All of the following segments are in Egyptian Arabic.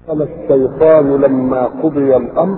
قال الشيطان لما قضي الامر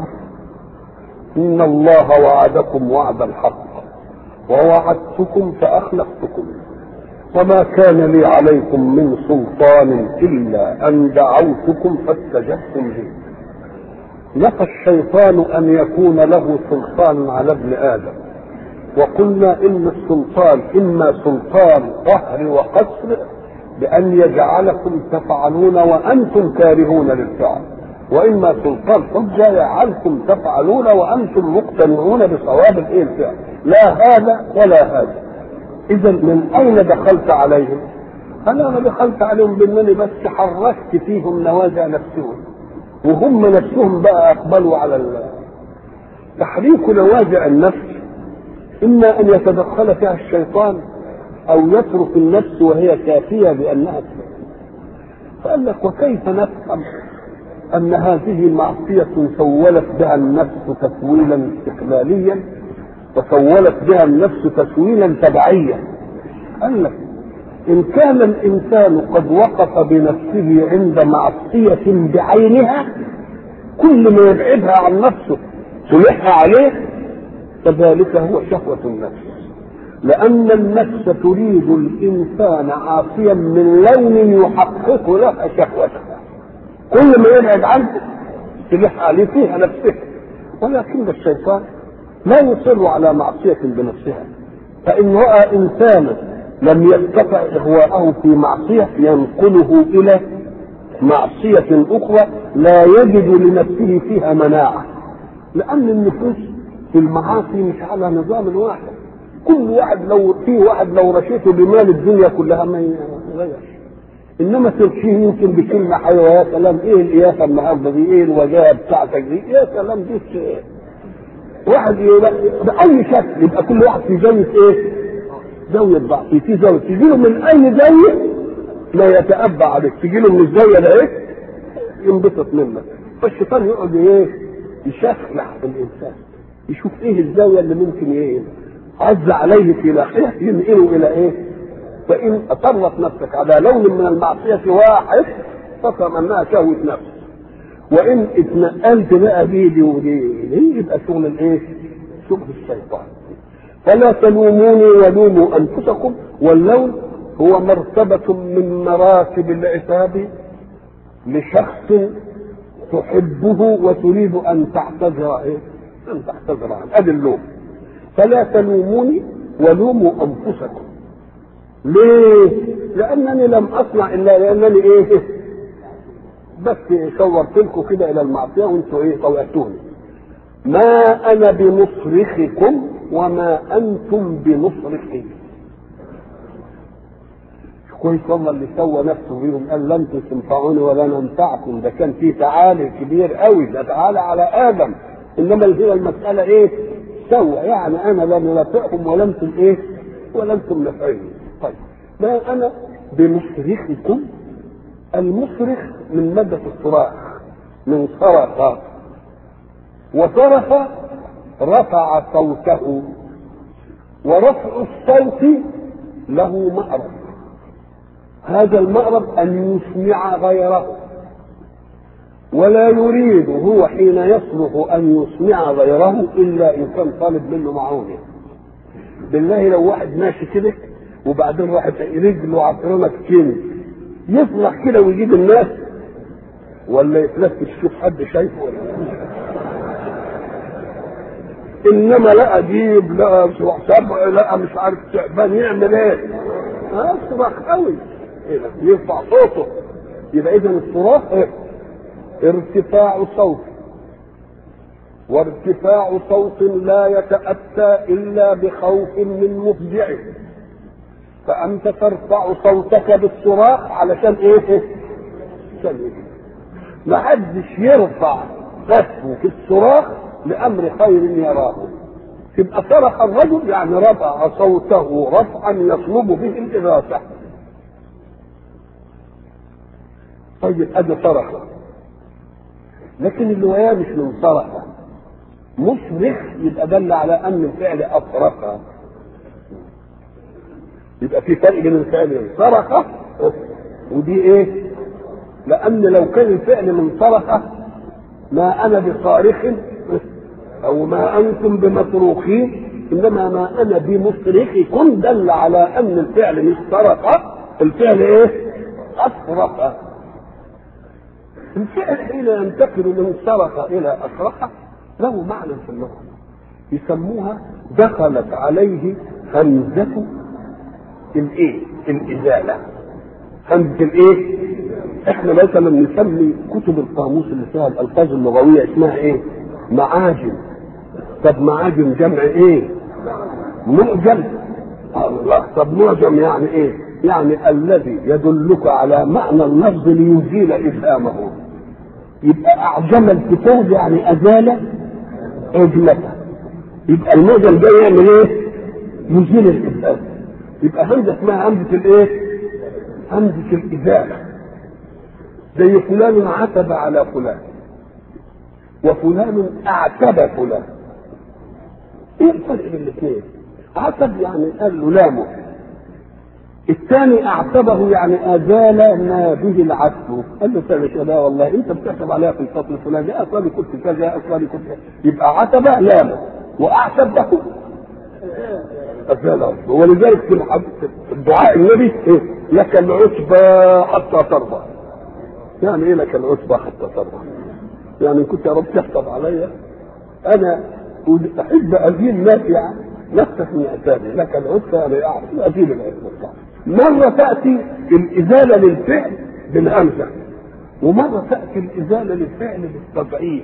ان الله وعدكم وعد الحق ووعدتكم فاخلفتكم وما كان لي عليكم من سلطان الا ان دعوتكم فاستجبتم لي نفى الشيطان ان يكون له سلطان على ابن ادم وقلنا ان السلطان اما سلطان قهر وقصر بان يجعلكم تفعلون وانتم كارهون للفعل واما سلطان حجه يجعلكم تفعلون وانتم مقتنعون بصواب الايه الفعل لا هذا ولا هذا اذا من اين دخلت عليهم قال انا دخلت عليهم بانني بس حركت فيهم نوازع نفسهم وهم نفسهم بقى اقبلوا على تحريك نوازع النفس اما ان يتدخل فيها الشيطان او يترك النفس وهي كافيه بانها فقال لك وكيف نفهم ان هذه معصيه سولت بها النفس تسويلا استقلاليا وسولت بها النفس تسويلا تبعيا قال لك ان كان الانسان قد وقف بنفسه عند معصيه بعينها كل ما يبعدها عن نفسه تلح عليه فذلك هو شهوه النفس لأن النفس تريد الإنسان عاصيا من لون يحقق لها شهوتها كل ما يبعد عنه تلح عليه فيها نفسها ولكن الشيطان لا يصر على معصية بنفسها فإن رأى إنسانا لم يستطع إغواءه في معصية ينقله إلى معصية أخرى لا يجد لنفسه فيها مناعة لأن النفوس في المعاصي مش على نظام واحد كل واحد لو في واحد لو رشيته بمال الدنيا كلها ما يغيرش انما ترشيه يمكن بكلمه حلوه يا سلام ايه القياسه النهارده دي ايه الوجاهه بتاعتك دي يا سلام دي واحد باي شكل يبقى كل واحد في زاويه ايه؟ زاويه ضعف في زاويه تجي له من اي زاويه لا يتأبع عليك تجي له من الزاويه ده ايه؟ ينبسط منك فالشيطان يقعد ايه؟ يشخلع في الانسان يشوف ايه الزاويه اللي ممكن ايه؟ عز عليه في ناحيه ينقله الى ايه؟ فان اطرت نفسك على لون من المعصيه واحد فافهم انها شهوه نفس وان اتنقلت بقى دي دي ودي دي يبقى شغل الايه؟ شغل الشيطان فلا تلوموني ولوموا انفسكم واللوم هو مرتبة من مراتب العتاب لشخص تحبه وتريد ان تعتذر ايه؟ ان تعتذر عنه ادي اللوم فلا تلوموني ولوموا انفسكم ليه؟ لانني لم اصنع الا لانني ايه؟ بس شورت لكم كده الى المعصيه وانتم ايه طوعتوني ما انا بمصرخكم وما انتم بمصرخي كويس والله اللي سوى نفسه بيهم قال لن تنفعوني ولا ننفعكم ده كان فيه تعالي كبير قوي ده تعالى على ادم انما هي المساله ايه؟ سوى يعني انا لا نافعكم ولا انتم ايه؟ ولا انتم نافعين طيب ما انا بمصرخكم المصرخ من مادة الصراخ من صرخ وصرخ رفع صوته ورفع الصوت له مأرب هذا المأرب أن يسمع غيره ولا يريد هو حين يصرخ أن يسمع غيره إلا إن كان طالب منه معونه بالله لو واحد ماشي كده وبعدين واحد رجله عطرمك كنز يصرخ كده ويجيب الناس ولا يتلفت يشوف حد شايفه ولا انما لا اجيب لا سبع لا مش عارف تعبان يعمل ايه اصرخ قوي يرفع صوته يبقى اذا الصراخ إيه؟ ارتفاع صوت وارتفاع صوت لا يتأتى إلا بخوف من مفزعه فأنت ترفع صوتك بالصراخ علشان إيه؟ عشان إيه؟ ما حدش يرفع صوته في الصراخ لأمر خير يراه تبقى صرخ الرجل يعني رفع صوته رفعا يطلب به الإغاثة طيب أدي صرخ لكن الرواية مش من صرخ مصرخ يبقى دل على أن الفعل أصرخ يبقى في فرق بين الفعلين صرخ ودي ايه لان لو كان الفعل من صرخ ما انا بصارخ او ما انتم بمصروخين انما ما انا بمصرخكم دل على ان الفعل مش صرخ الفعل ايه اصرخ الفعل حين ينتقل من صرخ الى اصرخ له معنى في اللغه يسموها دخلت عليه همزه الايه الازاله همزه الايه احنا مثلا نسمي كتب القاموس اللي فيها الالفاظ اللغويه اسمها ايه معاجم طب معاجم جمع ايه معجم الله طب معجم يعني ايه يعني الذي يدلك على معنى اللفظ ليزيل افهامه يبقى اعجم الكتاب يعني ازال عجمته يبقى المعجم ده يعمل ايه يزيل الافهام يبقى همزه اسمها همزه الايه همزه الازاله زي فلان عتب على فلان وفلان اعتب فلان ايه الفرق بين الاثنين عتب يعني قال له لامه الثاني اعتبه يعني ازال ما به العتب قال له سامح لا والله انت بتعتب عليها في الفصل الفلاني اصلي كنت كذا اصلي كنت يبقى عتب لامه واعتبه ازال عتبه ولذلك في الدعاء النبي إيه؟ لك العتبى حتى ترضى يعني ايه لك العتبى حتى ترضى يعني كنت يا رب تحفظ عليا انا احب ازيل نافع نفسك من عتابي لك العتبى انا اعرف ازيل العتبى مرة تأتي الإزالة للفعل بالهمزة ومرة تأتي الإزالة للفعل بالتضعيف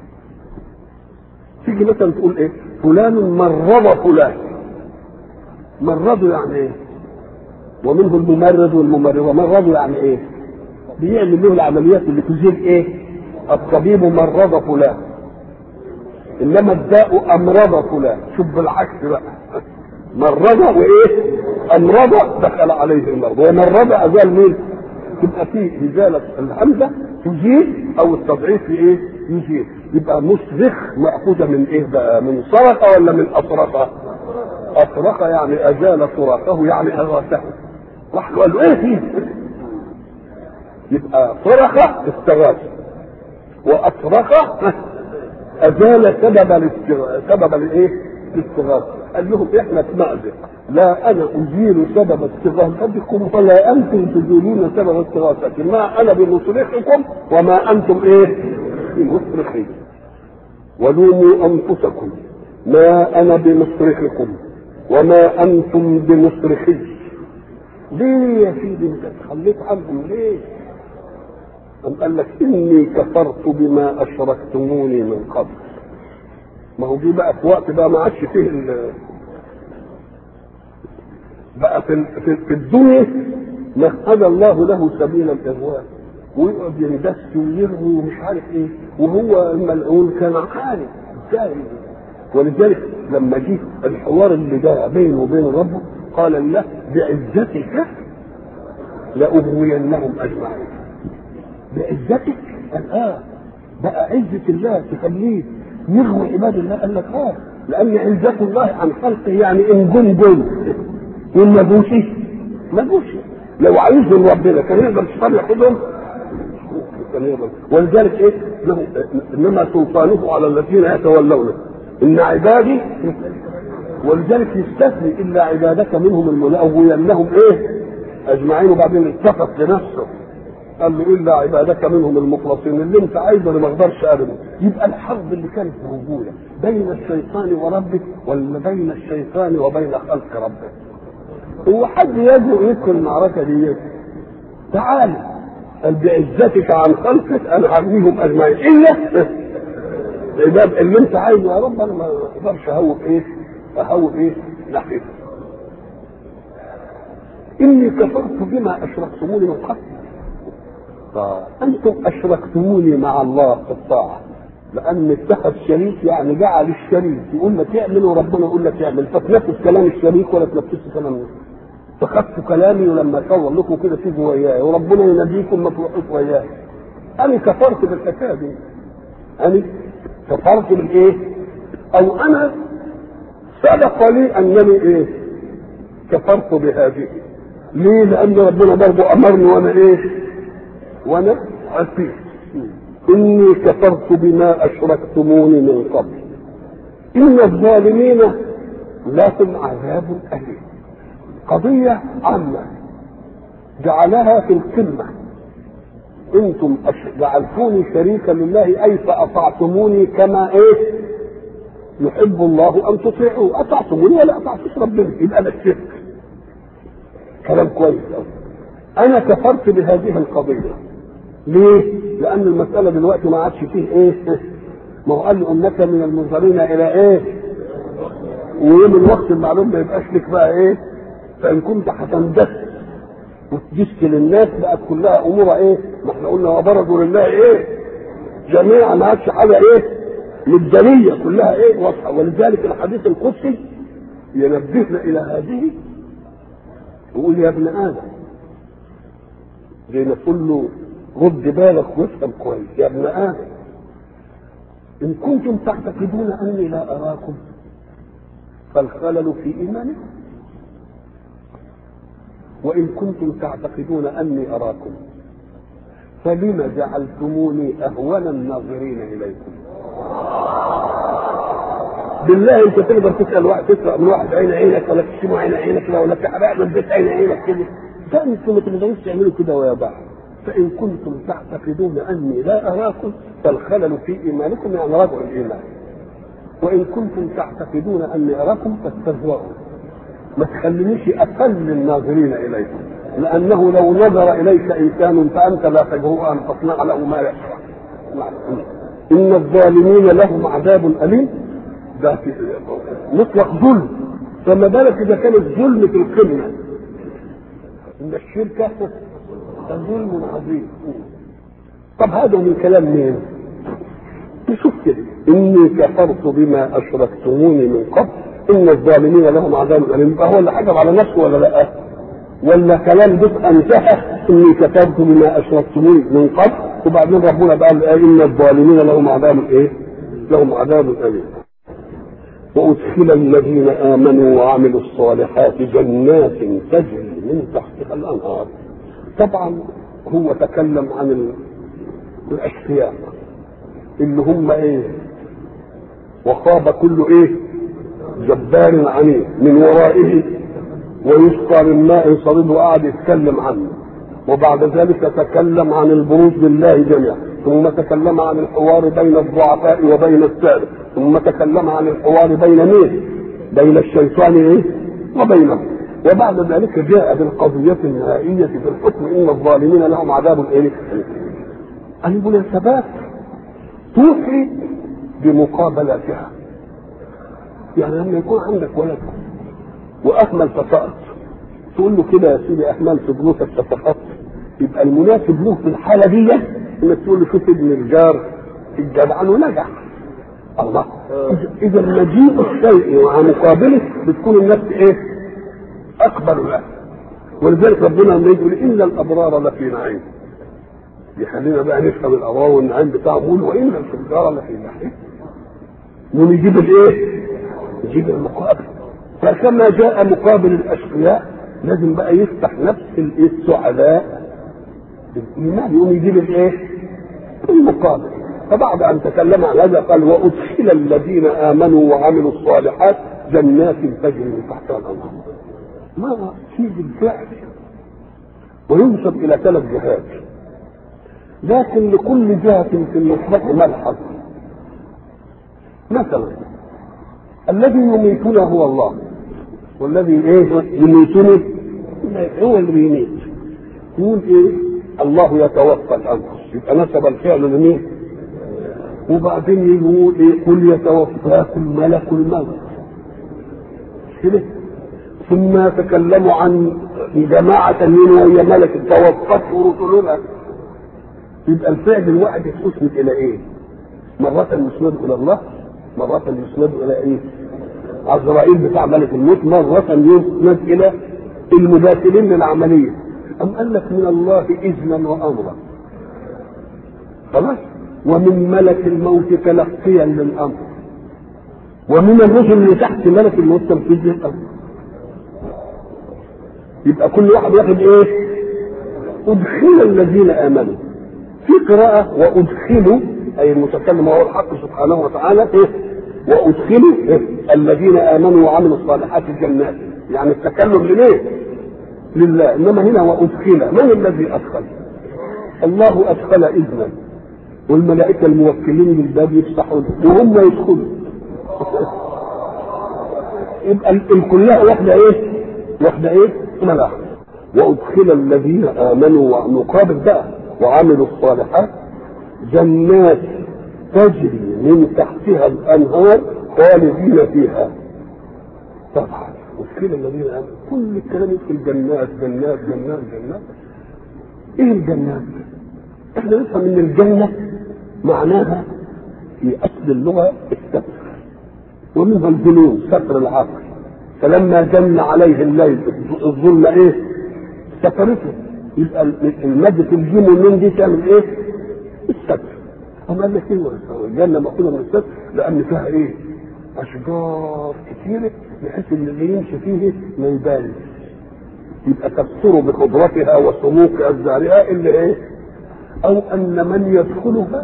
تيجي مثلا تقول إيه فلان مرض فلان مرضه يعني إيه ومنه الممرض والممرضة مرضه يعني إيه بيعمل له العمليات اللي تزيل إيه الطبيب مرض فلان إنما الداء أمرض فلان شوف بالعكس بقى مرض وايه امرض دخل عليه المرض ومرض ازال مين تبقى فيه ازاله الهمزه تزيل او التضعيف في ايه يزيل يبقى مصرخ ماخوذه من ايه بقى من صرخ ولا من اصرخ اصرخ يعني ازال صراخه يعني اغاثه راح قال له ايه فيه يبقى صرخ استغاث واصرخ ازال سبب الاستغاثه سبب الايه الاستغاثه قال لهم احنا نأذن لا انا ازيل سبب استغاثتكم ولا انتم تزيلون سبب استغاثتي ما انا بمصرخكم وما انتم ايه بمصرخي ولوموا انفسكم ما انا بمصرخكم وما انتم بمصرخي ليه يا سيدي انت تخليت عنهم ليه أم قال لك إني كفرت بما أشركتموني من قبل ما هو جه بقى في وقت بقى ما عادش فيه ال بقى في, في, في الدنيا مهد الله له سبيل الاغواء ويقعد يندس ويرمي ومش عارف ايه وهو الملعون كان عالي ازاي ولذلك لما جه الحوار اللي جاء بينه وبين ربه قال الله بعزتك لأغوينهم أجمعين بعزتك قال اه بقى عزة الله تخليه يغوي عباد الله قال لك اه لان عزة الله عن خلقه يعني ان جم جم وان ما جوش ما جوش لو عايزهم ربنا كان يقدر يشتغل ياخدهم كان يقدر ولذلك ايه له انما سلطانه على الذين يتولونه ان عبادي ولذلك يستثني الا عبادك منهم الملاوينهم ايه اجمعين وبعدين اتفق لنفسه قال له الا عبادك منهم المخلصين اللي انت عايزه انا ما اقدرش ابدا يبقى الحرب اللي كانت موجوده بين الشيطان وربه ولا بين الشيطان وبين خلق ربه هو حد يجرؤ يدخل المعركه دي تعال قال بعزتك عن خلقك انا عارفيهم اجمعين الا عباد اللي انت عايزه يا رب انا ما اقدرش اهوب ايه اهوب ايه ناحيته اني كفرت بما اشركتموني من قبل فأنتم أشركتموني مع الله في الطاعة لأن اتخذ شريك يعني جعل الشريك يقول لك اعمل وربنا يقول لك اعمل فتنفذ كلام الشريك ولا تنفذش كلام فخدت كلامي ولما صور لكم كده تيجوا وياي وربنا يناديكم ما تروحوش وياي أنا كفرت بالحكاية دي أنا كفرت بالإيه؟ أو أنا سبق لي أنني إيه؟ كفرت بهذه ليه؟ لأن ربنا برضه أمرني وأنا إيه؟ وانا عصيت إني كفرت بما أشركتموني من قبل إن الظالمين لهم عذاب أليم قضية عامة جعلها في القمة انتم جعلتوني شريكا لله اي فاطعتموني كما ايه يحب الله ان تطيعوه اطعتموني ولا اطعتوش ربنا يبقى ده الشرك كلام كويس قوي انا كفرت بهذه القضيه ليه؟ لان المساله دلوقتي ما عادش فيه ايه؟ ما هو قال له انك من المنظرين الى ايه؟ ويوم الوقت المعلوم ما يبقاش لك بقى ايه؟ فان كنت هتندس وتجسك للناس بقت كلها امورها ايه؟ ما احنا قلنا وبرزوا لله ايه؟ جميعا ما عادش حاجه ايه؟ مبدليه كلها ايه؟ واضحه ولذلك الحديث القدسي ينبهنا الى هذه يقول يا ابن ادم زي ما تقول له رد بالك وافهم كويس يا ابن ادم ان كنتم تعتقدون اني لا اراكم فالخلل في ايمانكم وإن كنتم تعتقدون أني أراكم فلم جعلتموني أهون الناظرين إليكم بالله انت تقدر تسال واحد تسرق من واحد عين عينك ولا تشتمه عين عينك كده ولا تحرق من بيت عين عينك كده ده انتم ما تقدروش تعملوا كده ويا بعض فان كنتم تعتقدون اني لا اراكم فالخلل في ايمانكم يعني رجع الايمان وان كنتم تعتقدون اني اراكم فاستهزئوا ما تخلينيش اقل الناظرين اليكم لانه لو نظر اليك انسان فانت لا تجرؤ ان تصنع له ما يشاء ان الظالمين لهم عذاب اليم ده في مطلق ظلم فما بالك اذا كان الظلم في القمه ان الشركه ظلم عظيم طب هذا من كلام مين؟ نشوف كده اني كفرت بما اشركتموني من قبل ان الظالمين لهم عذاب اليم يبقى هو اللي حجب على نفسه ولا لا؟ ولا كلام بيت انتهى اني كفرت بما اشركتموني من قبل وبعدين ربنا بقى قال ان الظالمين لهم عذاب ايه؟ لهم عذاب اليم وادخل الذين امنوا وعملوا الصالحات جنات تجري من تحتها الانهار طبعا هو تكلم عن الاشقياء اللي هم ايه وخاب كل ايه جبار عنيد من ورائه ويسقى من ماء صديد وقعد يتكلم عنه وبعد ذلك تكلم عن البروز لله جميعا ثم تكلم عن الحوار بين الضعفاء وبين السادة ثم تكلم عن الحوار بين مين بين الشيطان ايه وبينه وبعد ذلك جاء بالقضية النهائية في الحكم إن الظالمين لهم عذاب ايه المناسبات توحي بمقابلاتها يعني لما يكون عندك ولد واهمل فسقط تقول له كده يا سيدي اهملت فلوسك فسقطت يبقى المناسب له في الحاله دي انك تقول له شوف ابن الجار الجدع ونجح الله اذا مجيء الشيء مع مقابله بتكون النفس ايه؟ اقبل له ولذلك ربنا لما يقول ان الابرار لفي نعيم يخلينا بقى نفهم الابرار والنعيم بتاعه يقول وان الفجار لفي نعيم ونجيب الايه؟ نجيب المقابل فكما جاء مقابل الاشقياء لازم بقى يفتح نفس السعداء بالايمان يقوم يجيب الايه؟ المقابل فبعد ان تكلم عن هذا قال وادخل الذين امنوا وعملوا الصالحات جنات تجري من تحتها الانهار ما في بالفعل وينسب الى ثلاث جهات لكن لكل جهة في المطلق ملحظ مثلا الذي يميتنا هو الله والذي ايه يميتني هو اللي بيميت يقول ايه الله يتوفى الانفس يبقى نسب الفعل لمين وبعدين يقول ايه قل يتوفاكم ملك الموت كده ثم تكلموا عن جماعة من وهي ملك توفته رسلنا يبقى الفعل الواحد يسند الى ايه؟ مرة يسند الى الله مرة يسند الى ايه؟ عزرائيل بتاع ملك الموت مرة يسند الى المداخلين للعملية أم قال لك من الله إذنا وأمرا خلاص ومن ملك الموت تلقيا للأمر ومن الرسل اللي تحت ملك الموت تنفيذ للأمر يبقى كل واحد ياخد ايه؟ ادخل الذين امنوا في قراءة وأدخلوا أي المتكلم وهو الحق سبحانه وتعالى إيه؟ وأدخلوا إيه؟ الذين آمنوا وعملوا الصالحات جنات يعني التكلم لمين؟ لله إنما هنا وأدخل من الذي أدخل؟ الله أدخل إذنا والملائكة الموكلين بالباب يفتحوا وهم يدخلوا يبقى كلها واحدة إيه؟ واحدة إيه؟ ملائكة وأدخل الذين آمنوا ومقابل بقى وعملوا الصالحات جنات تجري من تحتها الأنهار خالدين فيها طبعا أدخل الذين آمنوا كل الكلام يدخل جنات جنات جنات جنات إيه الجنات؟ إحنا نفهم إن الجنة معناها في أصل اللغة الستر ومنها الجنون ستر العقل فلما جن عليه الليل الظلم ايه؟ سترته يبقى المادة الجيم والنون دي تعمل ايه؟ الستر هم قال لك ايه الجنة مأخوذة من الستر لأن فيها ايه؟ أشجار كثيرة بحيث ان اللي يمشي فيه ما يبانش يبقى تستر بخضرتها وسموك أزهارها إلا ايه؟ أو أن من يدخلها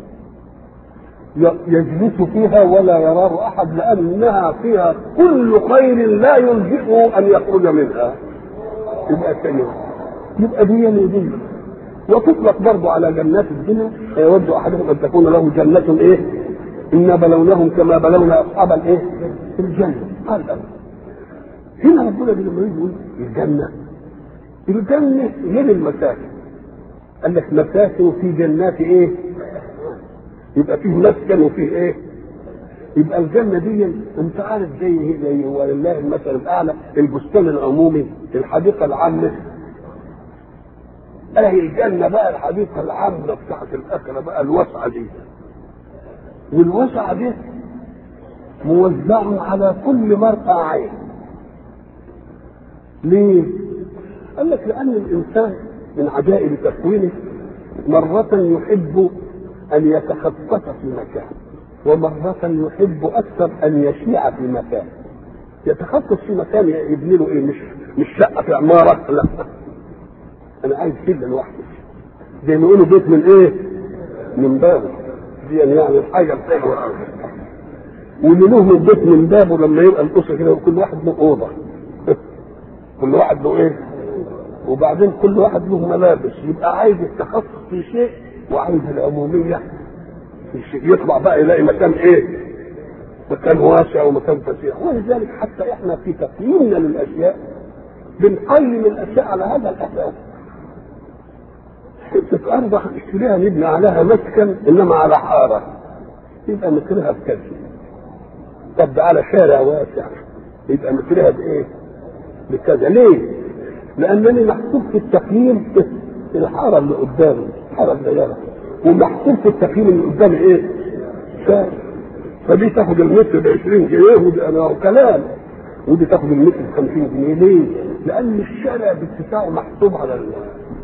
يجلس فيها ولا يراه احد لانها فيها كل خير لا يلجئه ان يخرج منها يبقى سيئة يبقى دي دي وتطلق برضه على جنات الدنيا يود احدهم ان تكون له جنة ايه؟ انا بلوناهم كما بلونا اصحاب الايه؟ الجنة قال هنا ربنا لما يقول الجنة الجنة غير المساكن قال لك مساكن في جنات ايه؟ يبقى فيه مسكن وفيه ايه؟ يبقى الجنه دي انت عارف زي زي ولله المثل الاعلى البستان العمومي الحديقه العامه اهي الجنه بقى الحديقه العامه بتاعت الاكله بقى الواسعه دي والواسعه دي موزع على كل مرأى عين ليه؟ قال لك لأن الإنسان من عجائب تكوينه مرة يحب أن يتخصص في مكان ومرة يحب أكثر أن يشيع في مكان يتخصص في مكان يبني له إيه مش مش شقة في عمارة لا أنا عايز كده لوحدي زي ما يقولوا بيت من إيه؟ من بابه دي يعني الحاجة الحلوة أوي واللي له من بيت من بابه لما يبقى الأسرة كده كل واحد له أوضة كل واحد له إيه؟ وبعدين كل واحد له ملابس يبقى عايز التخصص في شيء وعايز العمومية في شيء يطلع بقى يلاقي مكان ايه مكان واسع ومكان فسيح ولذلك حتى احنا في تقييمنا للاشياء بنقيم الاشياء على هذا الاساس حته ارض هنشتريها نبني عليها مسكن انما على حاره يبقى مترها بكذا طب على شارع واسع يبقى مترها بايه؟ بكذا ليه؟ لانني محسوب في التقييم الحاره اللي قدامي الحاره صغيره ومحسوب في التقييم اللي قدامي ايه؟ شارع فدي تاخد المتر ب 20 جنيه ودي انا كلام ودي تاخد المتر ب 50 جنيه ليه؟ لان الشارع باتساعه محسوب على ال...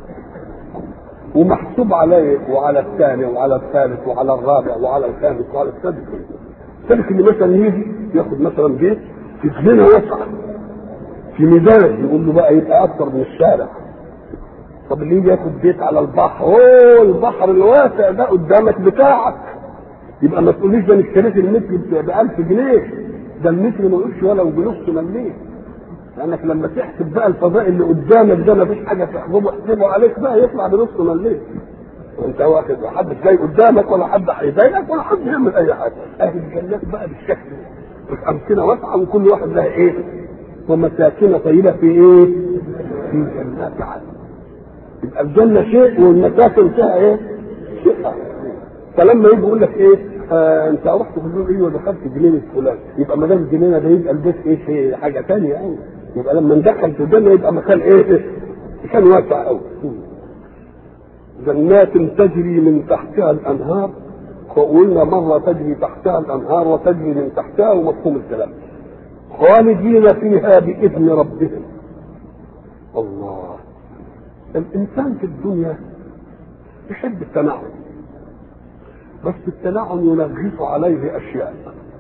ومحسوب عليه وعلى الثاني وعلى الثالث وعلى الرابع وعلى الخامس وعلى السادس السادس اللي مثلا يجي ياخد مثلا بيت في جنينه واسعه في ميدان يقول له بقى يبقى اكتر من الشارع طب اللي يجي ياخد بيت على البحر اوه البحر الواسع ده قدامك بتاعك يبقى ما تقوليش ده انا اشتريت المتر ب 1000 جنيه ده المتر ما يقولش ولو بنص مليم لانك لما تحسب بقى الفضاء اللي قدامك ده ما فيش حاجه تحسبه احسبه عليك بقى يطلع بنص مليم وانت واخد حد جاي قدامك ولا حد هيضايقك ولا حد يعمل اي حاجه اهل الجنات بقى بالشكل الامكنه واسعه وكل واحد لها ايه ومساكن طيبه في ايه في جنات عدن يبقى الجنه شيء والمساكن فيها ايه شيء فلما يجي يقول لك ايه آه انت رحت في ايه ودخلت جنينه فلان يبقى ما دام الجنينه ده يبقى البيت ايه شيء حاجه ثانيه يعني يبقى لما ندخل في الجنه يبقى مكان ايه مكان واسع قوي جنات تجري من تحتها الانهار وقلنا مرة تجري تحتها الأنهار وتجري من تحتها ومفهوم الكلام خالدين فيها بإذن ربهم الله الإنسان في الدنيا يحب التنعم بس التنعم ينغص عليه أشياء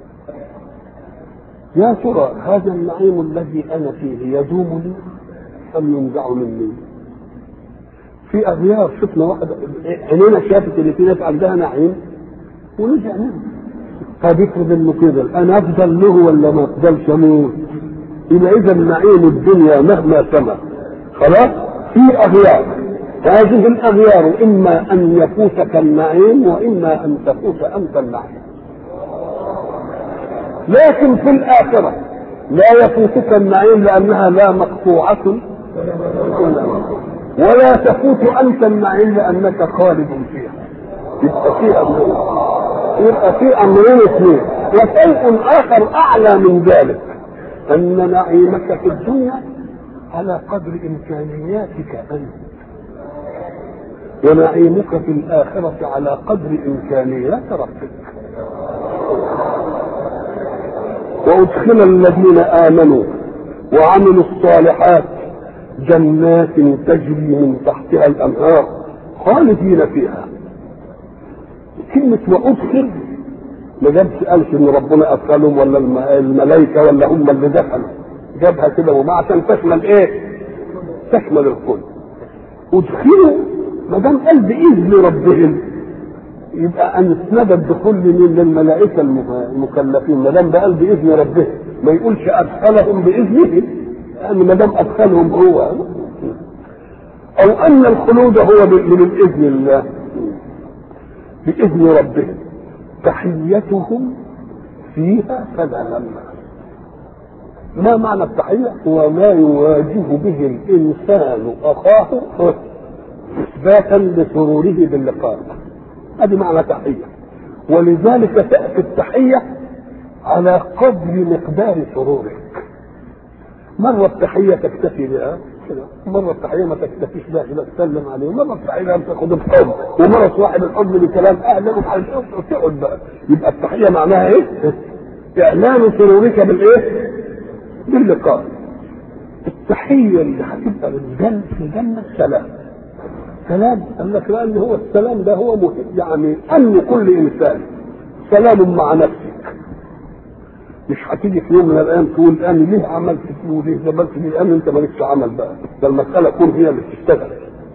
يا ترى هذا النعيم الذي أنا فيه يدوم لي أم ينزع مني في اغيار شفنا واحد عينينا شافت اللي في ناس عندها نعيم ونرجع منه طب افرض انه كده انا افضل له ولا ما افضلش اموت يبقى اذا نعيم الدنيا مهما سما خلاص في اغيار هذه الاغيار اما ان يفوتك النعيم واما ان تفوت انت النعيم لكن في الاخره لا يفوتك النعيم لانها لا مقطوعه ولا تفوت انت النعيم لانك خالد فيها يبقى في امرين يبقى في امرين اثنين وشيء اخر اعلى من ذلك ان نعيمك في الدنيا على قدر امكانياتك انت ونعيمك في الاخره على قدر امكانيات ربك وادخل الذين امنوا وعملوا الصالحات جنات تجري من تحتها الانهار خالدين فيها كلمة وأدخل ما جابش قالش إن ربنا أدخلهم ولا الملائكة ولا هم اللي دخلوا جابها كده وما عشان تشمل إيه؟ تشمل الكل أدخلوا ما دام قال بإذن ربهم يبقى أن اسند الدخول من للملائكة المكلفين ما دام قال بإذن ربهم ما يقولش أدخلهم بإذنه لأن ما دام أدخلهم هو أو أن الخلود هو من الإذن الله بإذن ربهم تحيتهم فيها سلام ما معنى التحية هو ما يواجه به الإنسان أخاه إثباتا لسروره باللقاء هذه معنى تحية ولذلك تأتي التحية على قدر مقدار سرورك مرة التحية تكتفي بها كده مرة التحية ما تكتفيش بها كده تسلم عليه ومرة التحية أن تاخد بحب ومرة صاحب الحب بكلام أهلا ومش تقعد بقى يبقى التحية معناها إيه؟ إعلان سرورك بالإيه؟ باللقاء التحية اللي هتبقى للجنة في الجنة سلام سلام قال لك لأن هو السلام ده هو مهم يعني أمن كل إنسان سلام مع نفسك مش هتيجي في يوم من الايام تقول انا ليه عملت فيه وليه عملت فيه لان انت مالكش عمل بقى ده المساله كون هي اللي بتشتغل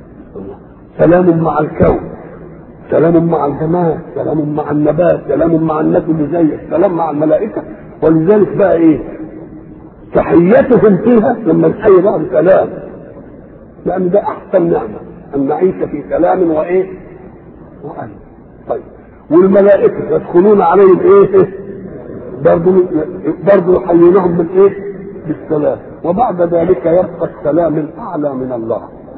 سلام مع الكون سلام مع الجمال سلام مع النبات سلام مع الناس اللي زيك سلام مع الملائكه ولذلك بقى ايه تحيتهم فيها لما نحيي بعض سلام لان ده احسن نعمه ان نعيش في سلام وايه وامن طيب والملائكه يدخلون عليهم ايه برضه برضه يحيونهم بالايه؟ بالسلام وبعد ذلك يبقى السلام الاعلى من الله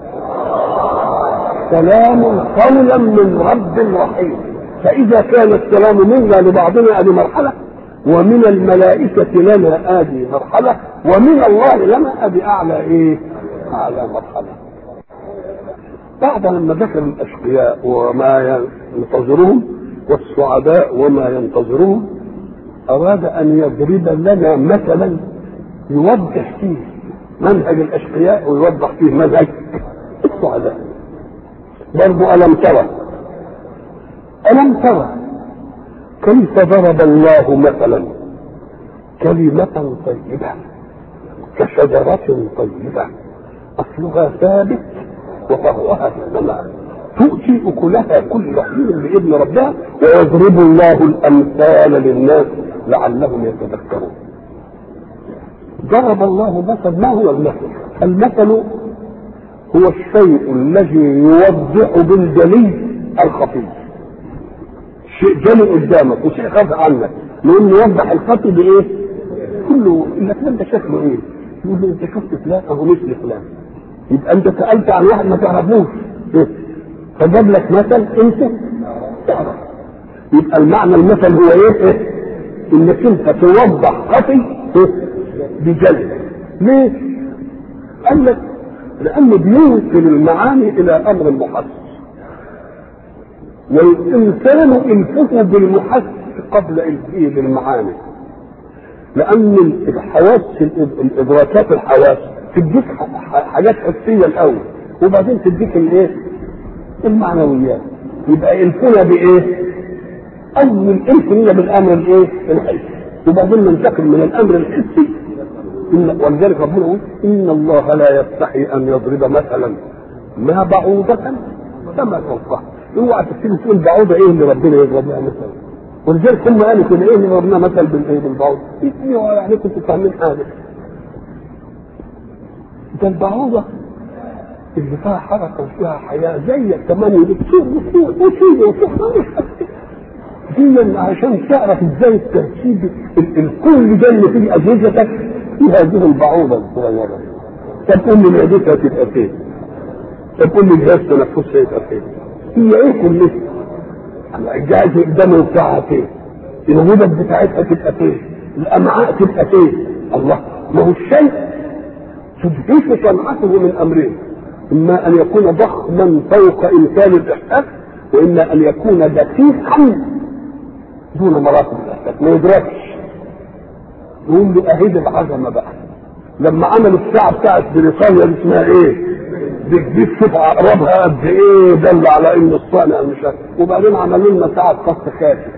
سلام قولا من رب رحيم فاذا كان السلام منا لبعضنا هذه مرحله ومن الملائكة لنا هذه مرحلة ومن الله لنا هذه أعلى إيه؟ أعلى مرحلة. بعد لما ذكر الأشقياء وما ينتظرهم والسعداء وما ينتظرهم أراد أن يضرب لنا مثلا يوضح فيه منهج الأشقياء ويوضح فيه منهج السعداء برضو ألم ترى ألم ترى كيف ضرب الله مثلا كلمة طيبة كشجرة طيبة أصلها ثابت وفرعها في السماء تؤتي أكلها كل حين بإذن ربها ويضرب الله الأمثال للناس لعلهم يتذكرون ضرب الله مثل ما هو المثل المثل هو الشيء الذي يوضح بالجلي الخفي شيء جلي قدامك وشيء خفي عنك لانه يوضح الخفي بايه؟ كله انك انت شكله ايه؟ يقول له انت شفت فلان اهو مثل فلان يبقى انت سالت عن واحد ما تعرفوش إيه؟ فجاب لك مثل انت تعرف يبقى المعنى المثل هو ايه؟ إيه؟ انك انت توضح خفي إيه؟ بجلد ليه؟ قال لك لانه بيوصل المعاني الى امر محسس والانسان الفه بالمحس قبل الفه بالمعاني لان الحواس الادراكات الحواس تديك حاجات حسيه الاول وبعدين تديك الايه المعنويات يبقى الفنا بايه اول الفنا بالامر الايه الحسي وبعدين ننتقل من الامر الحسي إن ولذلك ربنا يقول ان الله لا يستحي ان يضرب مثلا ما بعوضة فما فوقها اوعى تبتدي تقول بعوضة ايه اللي ربنا يضربها مثلا ولذلك هم قالوا كده ايه اللي ضربنا مثل بالايه بالبعوضة ايه يعني كنتوا فاهمين حاجة ده البعوضة اللي فيها حركة وفيها حياة زيك كمان بتطير وتطير وتطير وتطير دي عشان تعرف ازاي الترتيب الكل ده اللي في اجهزتك في هذه البعوضة الصغيرة طب قول لي معدتها تبقى فين؟ طب قول لي جهاز تنفسها يبقى فين؟ هي ايه كلها؟ الجهاز الدموي بتاعها فين؟ الغدد بتاعتها تبقى فين؟ الامعاء تبقى فين؟ الله ما هو الشيء تدهش صنعته من امرين اما ان يكون ضخما فوق امكان الاحساس واما ان يكون دقيقا دون مراتب الاحساس ما يدركش يقول له اهيد العظمه بقى لما عملوا الساعه بتاعت بريطانيا اللي اسمها ايه؟ بتجيب شوف اقربها قد ايه دل على ان الصانع مش عارف وبعدين عملوا لنا ساعه قص خاتم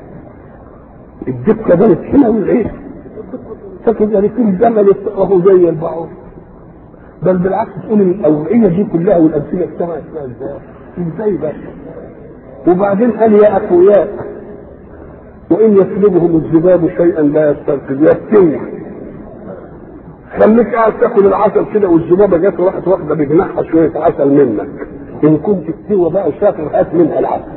الدقه بانت هنا والايه؟ فاكر يعني كل جمل وهو زي البعوض بل بالعكس تقول الاوعيه دي كلها والامثله اجتمعت فيها ازاي؟ ازاي بس؟ وبعدين قال يا اخويا وان يسلبهم الذباب شيئا لا يستنقذ يبتوي خليك قاعد تاكل العسل كده والذبابه جت وراحت واخده بجناحها شويه عسل منك ان كنت كتير بقى شاطر هات منها العسل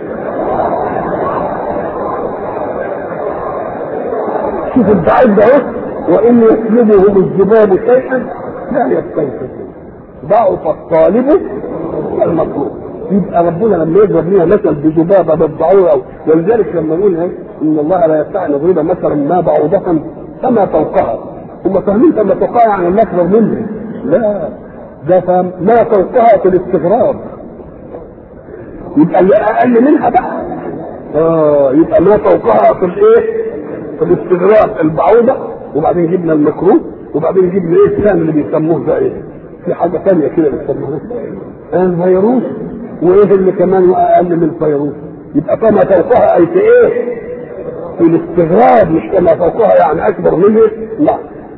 شوف البعيد ده اهو وان يسلبهم الذباب شيئا لا يستنقذ ضعف الطالب والمطلوب يبقى ربنا لما يضرب لنا مثل بذبابه بالضعوره ولذلك لما نقول ان الله لا يستطيع ان يضرب مثلا ما بعوضه فما فوقها هم فاهمين فما فوقها يعني الاكبر منه لا ده فهم ما فوقها في الاستغراب يبقى اللي اقل منها بقى اه يبقى ما فوقها في الايه؟ في الاستغراب البعوضه وبعدين جبنا المكروه وبعدين جبنا ايه الثاني اللي بيسموه ده ايه؟ في حاجه ثانيه كده بيسموها الفيروس وايه اللي كمان اقل من الفيروس يبقى فما فوقها اي في ايه؟ في الاستغراب مش كما فوقها يعني اكبر منه لا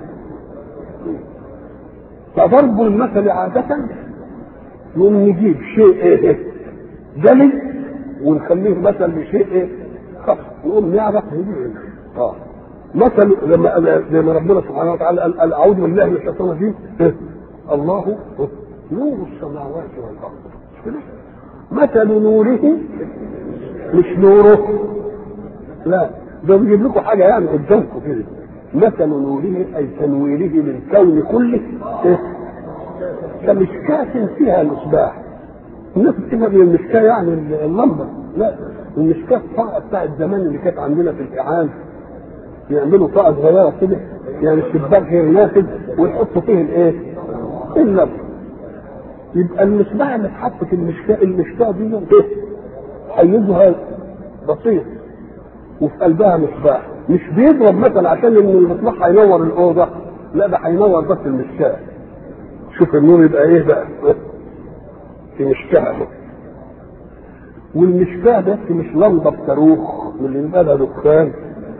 فضرب المثل عادة يقوم نجيب شيء ايه جلي ونخليه مثل بشيء ايه خف نقوم نعرف نجيب اه مثل لما لما ربنا سبحانه وتعالى قال قال اعوذ بالله من الشيطان الرجيم إيه؟ الله نور السماوات والارض مش كده؟ مثل نوره مش نوره لا ده بيجيب لكم حاجه يعني قدامكم كده مثل نوره اي تنويره للكون كله إيه؟ كمشكاة فيها مصباح الناس بتفهم المشكاة يعني اللمبة لا المشكاة الطاقة بتاعت زمان اللي كانت عندنا في الإعان يعملوا طاقة صغيرة كده يعني الشباك غير نافذ ويحطوا فيه الايه؟ اللمبة يبقى المصباح اللي اتحط في المشكاة المشكاة دي ايه؟ حيزها بسيط وفي قلبها مصباح مش بيضرب مثلا عشان ان المصباح هينور الاوضه لا ده هينور بس المشكاه شوف النور يبقى ايه بقى في مشكاه والمشكاه بس مش لمبه بصاروخ من اللي يبقى لها دخان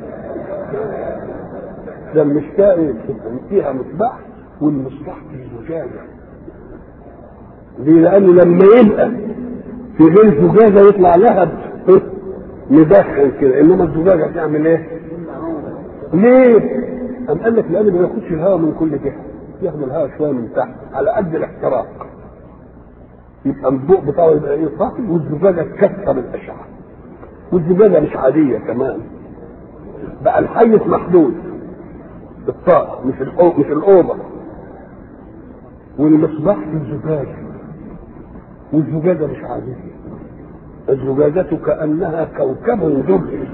ده المشكاه ايه فيها مصباح والمصباح في زجاجه ليه لانه لما يبقى في غير زجاجه يطلع لهب مدخن كده انما الزجاجه هتعمل ايه؟ ليه؟ قام قال لك لان ما ياخدش الهواء من كل جهه ياخد الهواء شويه من تحت على قد الاحتراق يبقى الضوء بتاعه يبقى ايه صافي والزجاجه تكسر الاشعه والزجاجه مش عاديه كمان بقى الحيز محدود بالطاقه مش الأو... مش الاوضه والمصباح في الزجاجه والزجاجه مش عاديه الزجاجة كأنها كوكب دري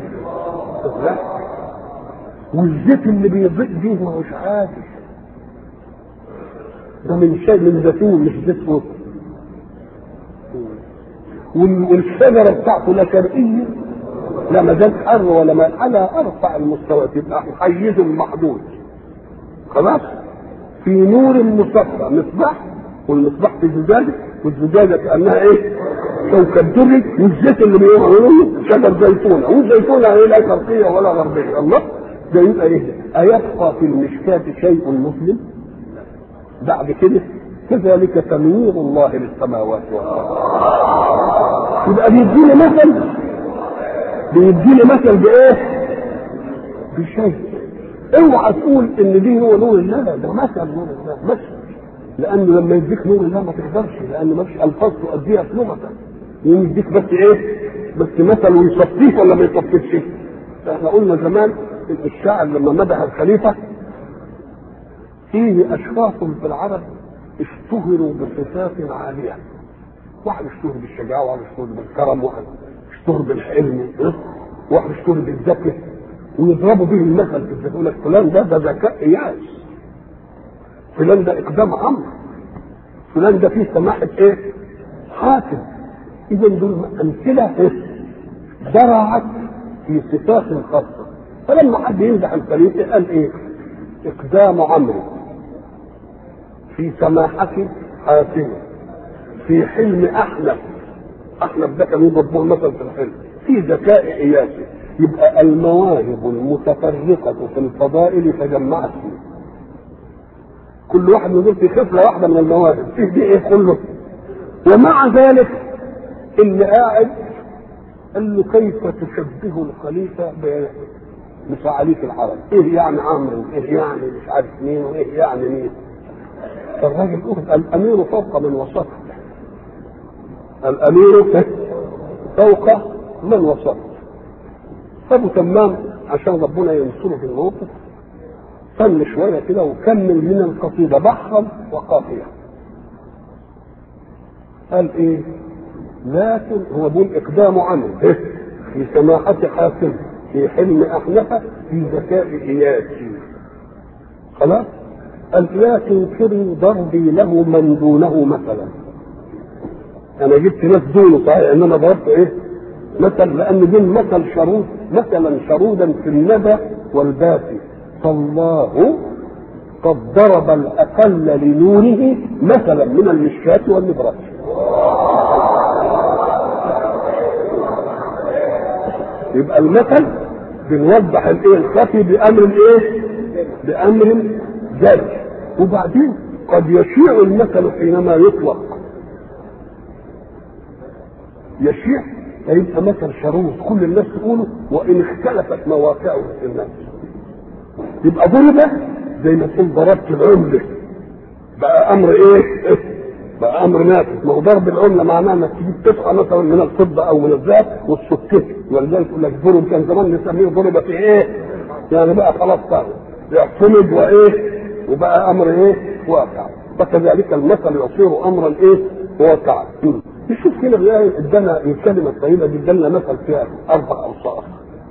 والزيت اللي بيضيء فيه ما هوش عادي ده من شيء من زيتون مش زيت فوق والشجرة بتاعته لا شرقية لا مزاج حر ولا ما على أرفع المستويات يبقى حيز محدود خلاص في نور مصفى مصباح والمصباح في زجاجة والزجاجة كأنها إيه؟ كوكب دري والزيت اللي بيعملوه شجر زيتونه والزيتونه ايه لا شرقيه ولا غربيه الله ده يبقى ايه ايبقى في المشكاة شيء مسلم بعد كده كذلك تنوير الله للسماوات والارض يبقى بيديني مثل بيديني مثل بايه؟ بشيء اوعى تقول ان دي هو نور الله ده مثل نور الله مثل لانه لما يديك نور الله ما تقدرش لان ما فيش الفاظ تؤديها في لغتك يديك بس ايه؟ بس مثل ويصفيك ولا ما يصفيكش؟ احنا قلنا زمان الشاعر لما مدح الخليفه فيه اشخاص في العرب اشتهروا بصفات عاليه واحد اشتهر بالشجاعه وواحد اشتهر بالكرم واحد اشتهر بالحلم واحد اشتهر بالذكاء ويضربوا به المثل في الذكاء يقول لك فلان ده ده ذكاء ياس فلان ده اقدام امر فلان ده فيه سماحه ايه؟ حاكم اذا دول امثله ايه؟ درعت في صفات خاصه فلما حد يمدح الخليفه قال ايه؟ اقدام عمرو في سماحة حاسمة في حلم أحلف أحلف ده كان يضرب به المثل في الحلم في ذكاء إياسي يبقى المواهب المتفرقة في الفضائل تجمعت فيه كل واحد يدور في خصلة واحدة من المواهب فيه دي إيه كله ومع ذلك اللي قاعد قال له كيف تشبه الخليفة بفعالية العرب ايه يعني عمرو ايه يعني مش عارف مين وايه يعني مين فالراجل يقول الامير فوق من وسطه الامير فوق من وسطه ابو تمام عشان ربنا ينصره في الموقف فن شويه كده وكمل من القصيده بحرا وقافيه قال ايه لكن هو بيقول اقدام عنه في سماحه حاكم في حلم أحنفة في ذكاء إياسي خلاص قال لا تنكروا ضربي له من دونه مثلا أنا جبت ناس دونه صحيح إنما ضربت إيه مثل لأن دين مثل شرود مثلا شرودا في الندى والباسي فالله قد ضرب الأقل لنوره مثلا من المشكاة والنبرة يبقى المثل بنوضح الايه الخفي بامر الايه بامر جاري وبعدين قد يشيع المثل حينما يطلق يشيع فيبقى مثل شرود كل الناس تقوله وان اختلفت مواقعه في الناس يبقى ضرب زي ما تقول ضربت العمله بقى امر ايه بقى امر نافذ ما هو ضرب العمله معناه انك تجيب قطعه مثلا من الفضه او من الذهب وتصكها ولذلك يقول لك ضرب كان زمان نسميه ضرب في ايه؟ يعني بقى خلاص صار يعتمد وايه؟ وبقى امر ايه؟ واقع فكذلك المثل يصير امرا ايه؟ واقعا نشوف كده الآية ادانا الكلمة الطيبة دي ادانا مثل فيها أربع أوصاف.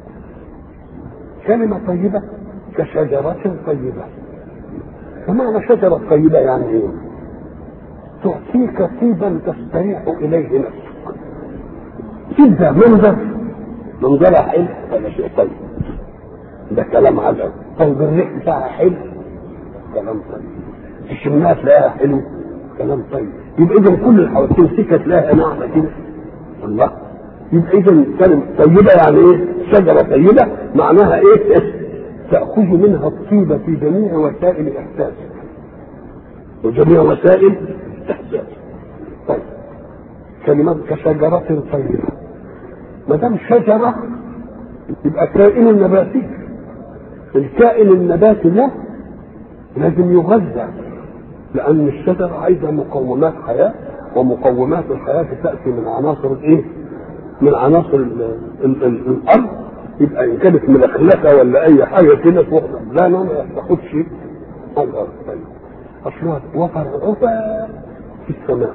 كلمة طيبة كشجرة طيبة. ومعنى شجرة طيبة يعني إيه؟ تعطيك طيبا تستريح اليه نفسك تبدا منظر منظرها حلو هذا شيء طيب ده كلام عجب طيب الريح بتاعها حلو كلام طيب تشمها تلاقيها حلو كلام طيب يبقى اذا كل الحوادث تمسكها تلاقيها ناعمه كده الله يبقى اذا كلمه طيبه يعني ايه؟ شجره طيبه معناها ايه؟ تاخذ منها الطيبه في جميع وسائل احساسك وجميع وسائل احساس طيب كلمات كشجرة طيبة ما دام شجرة يبقى كائن نباتي الكائن النباتي ده لازم يغذى لأن الشجرة عايزة مقومات حياة ومقومات الحياة تأتي من عناصر الإيه؟ من عناصر ال ال ال الأرض يبقى إن كانت ملخلفة ولا أي حاجة كده لا ما تاخدش الأرض طيب أصوات وفرعها في السماء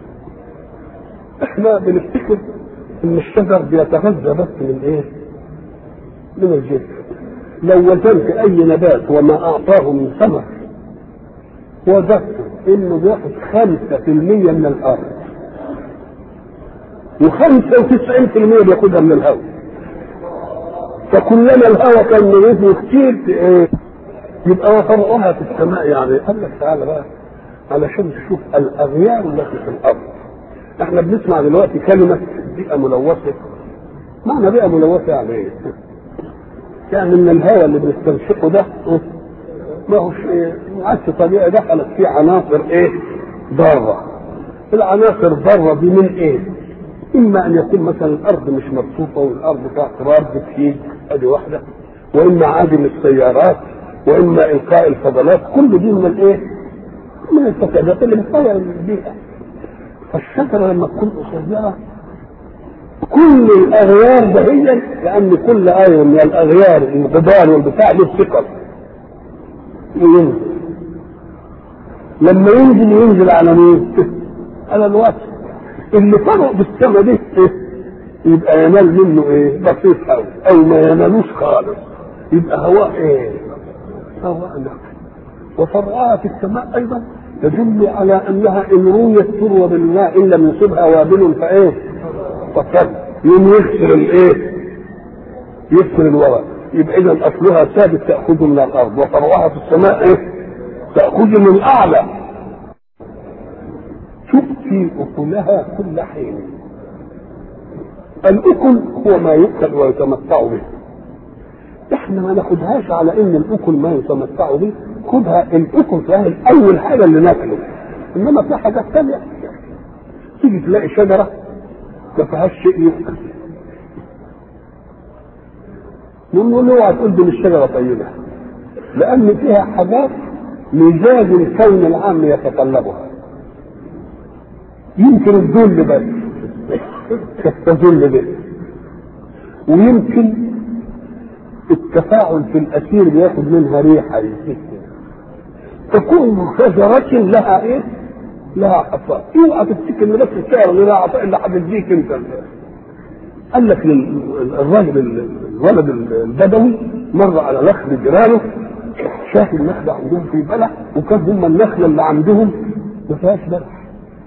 احنا بنفتكر ان الشجر بيتغذى بس من ايه من الجسم لو وزنت اي نبات وما اعطاه من ثمر وجدت انه بياخد خمسة في المية من الارض وخمسة وتسعين في المية بياخدها من الهواء فكلما الهواء كان نريده كتير ايه يبقى وفرعها في السماء يعني قال لك تعالى بقى علشان تشوف الاغيار التي في الارض احنا بنسمع دلوقتي كلمه بيئه ملوثه معنى بيئه ملوثه يعني ايه؟ يعني ان الهواء اللي بنستنشقه ده ما هوش ايه؟ ما عادش طبيعي دخلت فيه عناصر ايه؟ ضاره العناصر ضاره دي من ايه؟ اما ان يكون مثلا الارض مش مبسوطه والارض فيها تراب بتفيد ادي واحده واما عدم السيارات واما القاء الفضلات كل دي من الايه؟ من الفسادات اللي بتغير البيئه فالشجره لما تكون قصيره كل الاغيار دهيا لان كل ايه من الاغيار الغبار والبتاع دي ثقل ينزل لما ينزل ينزل على مين؟ على الوجه اللي فرق بالسما دي يبقى ينال منه ايه؟ بسيط قوي او ما ينالوش خالص يبقى هواء ايه؟ هواء نقي وفرعها في السماء ايضا تدل على انها ان رويت تروى بالماء ان لم يصبها وابل فايه؟ فصل يوم يكسر الايه؟ يكسر الورق يبقى اذا اصلها ثابت تاخذ من الارض وفرعها في السماء ايه؟ تاخذ من اعلى تؤتي اكلها كل حين الاكل هو ما يؤكل ويتمتع به احنا ما ناخدهاش على ان الاكل ما يتمتع به خدها الاكل فهي اول حاجه اللي ناكله انما في حاجات ثانيه تيجي تلاقي شجره ما فيهاش شيء يؤكل نقول له اوعى تقول دي مش شجره طيبه لان فيها حاجات مزاج الكون العام يتطلبها يمكن الذل بس تستذل به ويمكن التفاعل في الاسير بياخد منها ريحه يزيد فكل شجرة لها ايه؟ لها عطاء اوعى تفتكر ان بس الشجره اللي لها عطاء اللي هتديك انت قال لك الراجل الولد البدوي مر على نخل جيرانه شاف النخله عندهم في بلح وكان هم النخله اللي عندهم ما فيهاش بلح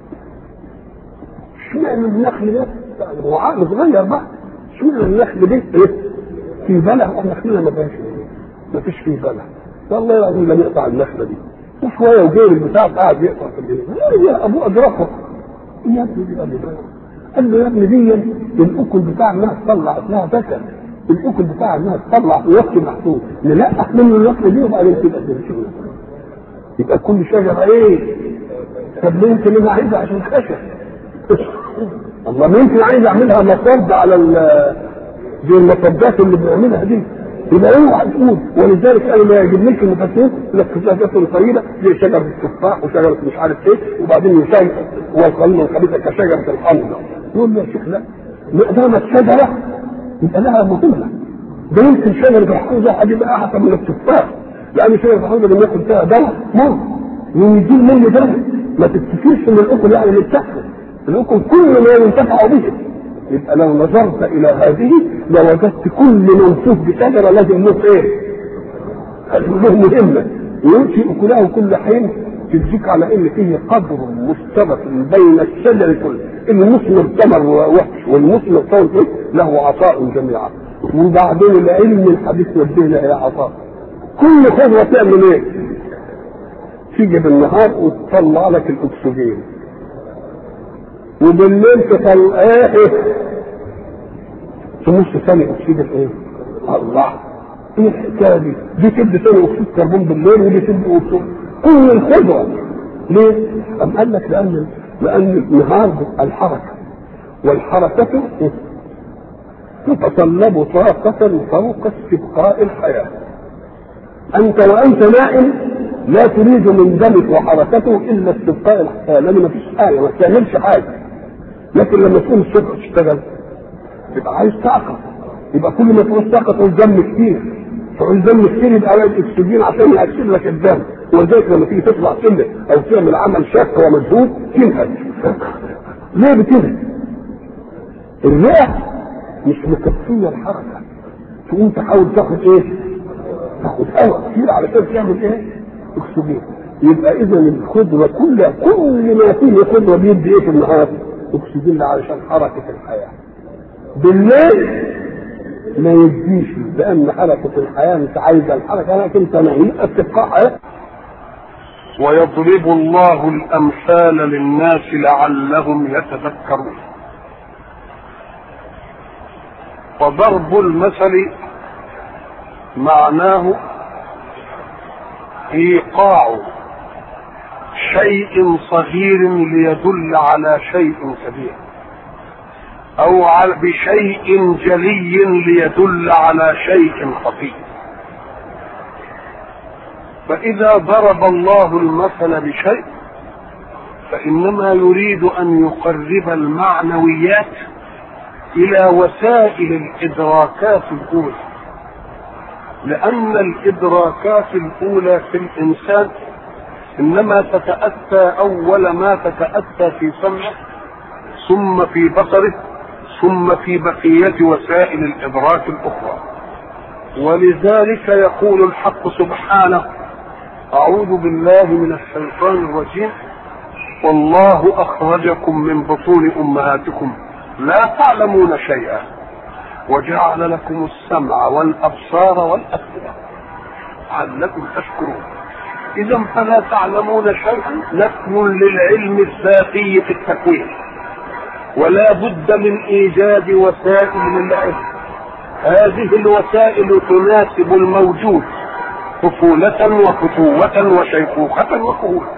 اشمعنى النخل ده هو عقل صغير بقى اشمعنى النخل ده ايه في بلح واحنا نخلنا ما فيهاش ما فيش فيه بلح والله العظيم لم يقطع النخله دي وشويه وجايب البتاع قاعد يقطع في الجنيه يا ابوه ادركه يا ابني دي قال له قال له يا ابني دي الاكل بتاع انها تطلع اسمها بشر الاكل بتاع انها تطلع وقت محسوب نلقح منه النخله دي وبعدين تبقى تمشي يبقى كل شجره ايه طب ليه يمكن انا عايزها عشان خشب الله ما يمكن عايز اعملها مصد على زي المصدات اللي بنعملها دي يبقى اوعى تقول ولذلك انا ما يعجبنيش المفسرين لك شجره طيبه زي شجره التفاح وشجره مش عارف ايه وبعدين يساوي والقانون الخبيثه كشجره الحمض يقول له يا شيخ لا ما دامت شجره يبقى لها مهمه ده يمكن شجره الحوضه هتبقى احسن من التفاح لان شجره الحوضه لما ياكل فيها دواء مر ويجيب منه دواء ما تفتكرش ان الاكل يعني اللي بتاكله الاكل كل ما ينتفع به يبقى لو نظرت الى هذه لوجدت كل منصوص بشجره لازم له ايه؟ له مهمه ويؤتي اكله كل حين تديك على ان فيه قدر مشترك بين الشجر كله المثمر ثمر وحش والمثمر ثمر له عطاء جميعا وبعدين العلم الحديث يدينا الى عطاء كل خضره تعمل ايه؟ تيجي بالنهار وتطلع لك الاكسجين وبالليل تطلع ايه تمص ثاني اكسيد ايه؟ الله ايه الحكايه دي؟ دي تدي ثاني اكسيد كربون بالليل ودي تدي اكسيد كل الخضره ليه؟ أم قال لك لأن لأن النهار الحركة والحركة تتطلب طاقة فوق استبقاء الحياة أنت وأنت نائم لا تريد من دمك وحركته إلا استبقاء الحياة لأن ما فيش حاجة ما تعملش حاجة لكن لما تكون الصبح تشتغل يبقى عايز طاقة يبقى كل ما تعوز طاقة تعوز دم كتير تعوز دم كتير يبقى عايز اكسجين عشان يأكسد لك الدم ولذلك لما تيجي تطلع سلم او تعمل عمل شاق ومجهود تنهج ليه بتنهج؟ الرئة مش مكفية الحركة تقوم تحاول تاخد ايه؟ تاخد هواء كتير علشان تعمل ايه؟ اكسجين يبقى اذا الخضرة كلها كل ما فيه خضرة بيدي ايه في النهار؟ اكسجين علشان حركة الحياة بالليل ما يديش لان حركة الحياة مش عايزة الحركة لكن انت نايم استبقاء حياة ويضرب الله الامثال للناس لعلهم يتذكرون وضرب المثل معناه ايقاع شيء صغير ليدل على شيء كبير او بشيء جلي ليدل على شيء خفي فاذا ضرب الله المثل بشيء فانما يريد ان يقرب المعنويات الى وسائل الادراكات الاولى لان الادراكات الاولى في الانسان انما تتاتى اول ما تتاتى في سمعه ثم في بصره ثم في بقيه وسائل الادراك الاخرى ولذلك يقول الحق سبحانه اعوذ بالله من الشيطان الرجيم والله اخرجكم من بطون امهاتكم لا تعلمون شيئا وجعل لكم السمع والابصار والافئده لعلكم تشكرون اذا فلا تعلمون شيئا نفي للعلم الذاتي في التكوين ولا بد من ايجاد وسائل للعلم هذه الوسائل تناسب الموجود طفولة وفتوة وشيخوخة وكهولة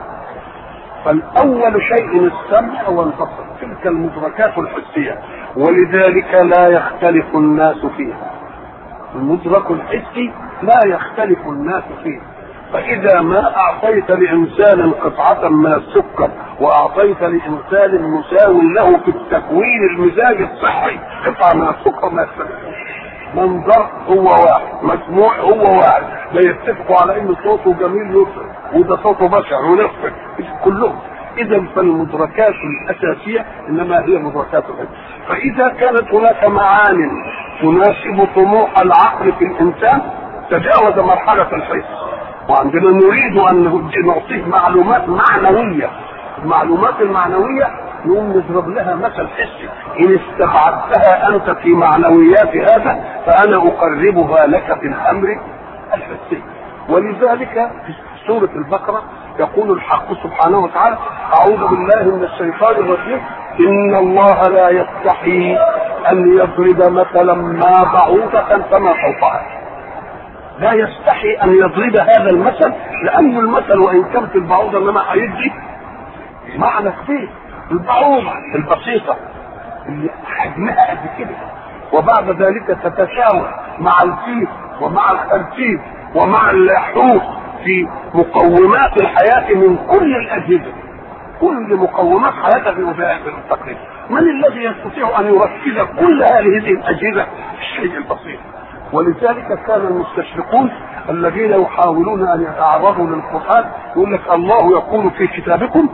فالأول شيء السمع والبصر تلك المدركات الحسية ولذلك لا يختلف الناس فيها المدرك الحسي لا يختلف الناس فيه فإذا ما أعطيت لإنسان قطعة من السكر وأعطيت لإنسان مساو له في التكوين المزاج الصحي قطعة من السكر ما يختلفون منظر هو واحد مسموع هو واحد لا يتفقوا على ان صوته جميل يصل وده صوته بشع ونصف كلهم اذا فالمدركات الاساسيه انما هي مدركات العلم فاذا كانت هناك معان تناسب طموح العقل في الانسان تجاوز مرحله الحس وعندنا نريد ان نعطيه معلومات معنويه المعلومات المعنويه نقوم نضرب لها مثل حسي ان استبعدتها انت في معنويات هذا فانا اقربها لك في الامر الحسي ولذلك في سوره البقره يقول الحق سبحانه وتعالى اعوذ بالله من الشيطان الرجيم ان الله لا يستحي ان يضرب مثلا ما بعوضه فما فوقها لا يستحي ان يضرب هذا المثل لان المثل وان كان في البعوضه انما هيدي معنى كبير البعوضه البسيطه اللي حجمها قد كده وبعد ذلك تتساوى مع الفيل ومع الخرتيت ومع الحوت في مقومات الحياه من كل الاجهزه كل مقومات حياتها في وسائل التقريب من الذي يستطيع ان يركز كل هذه الاجهزه في الشيء البسيط ولذلك كان المستشرقون الذين يحاولون ان يتعرضوا للقران يقول لك الله يقول في كتابكم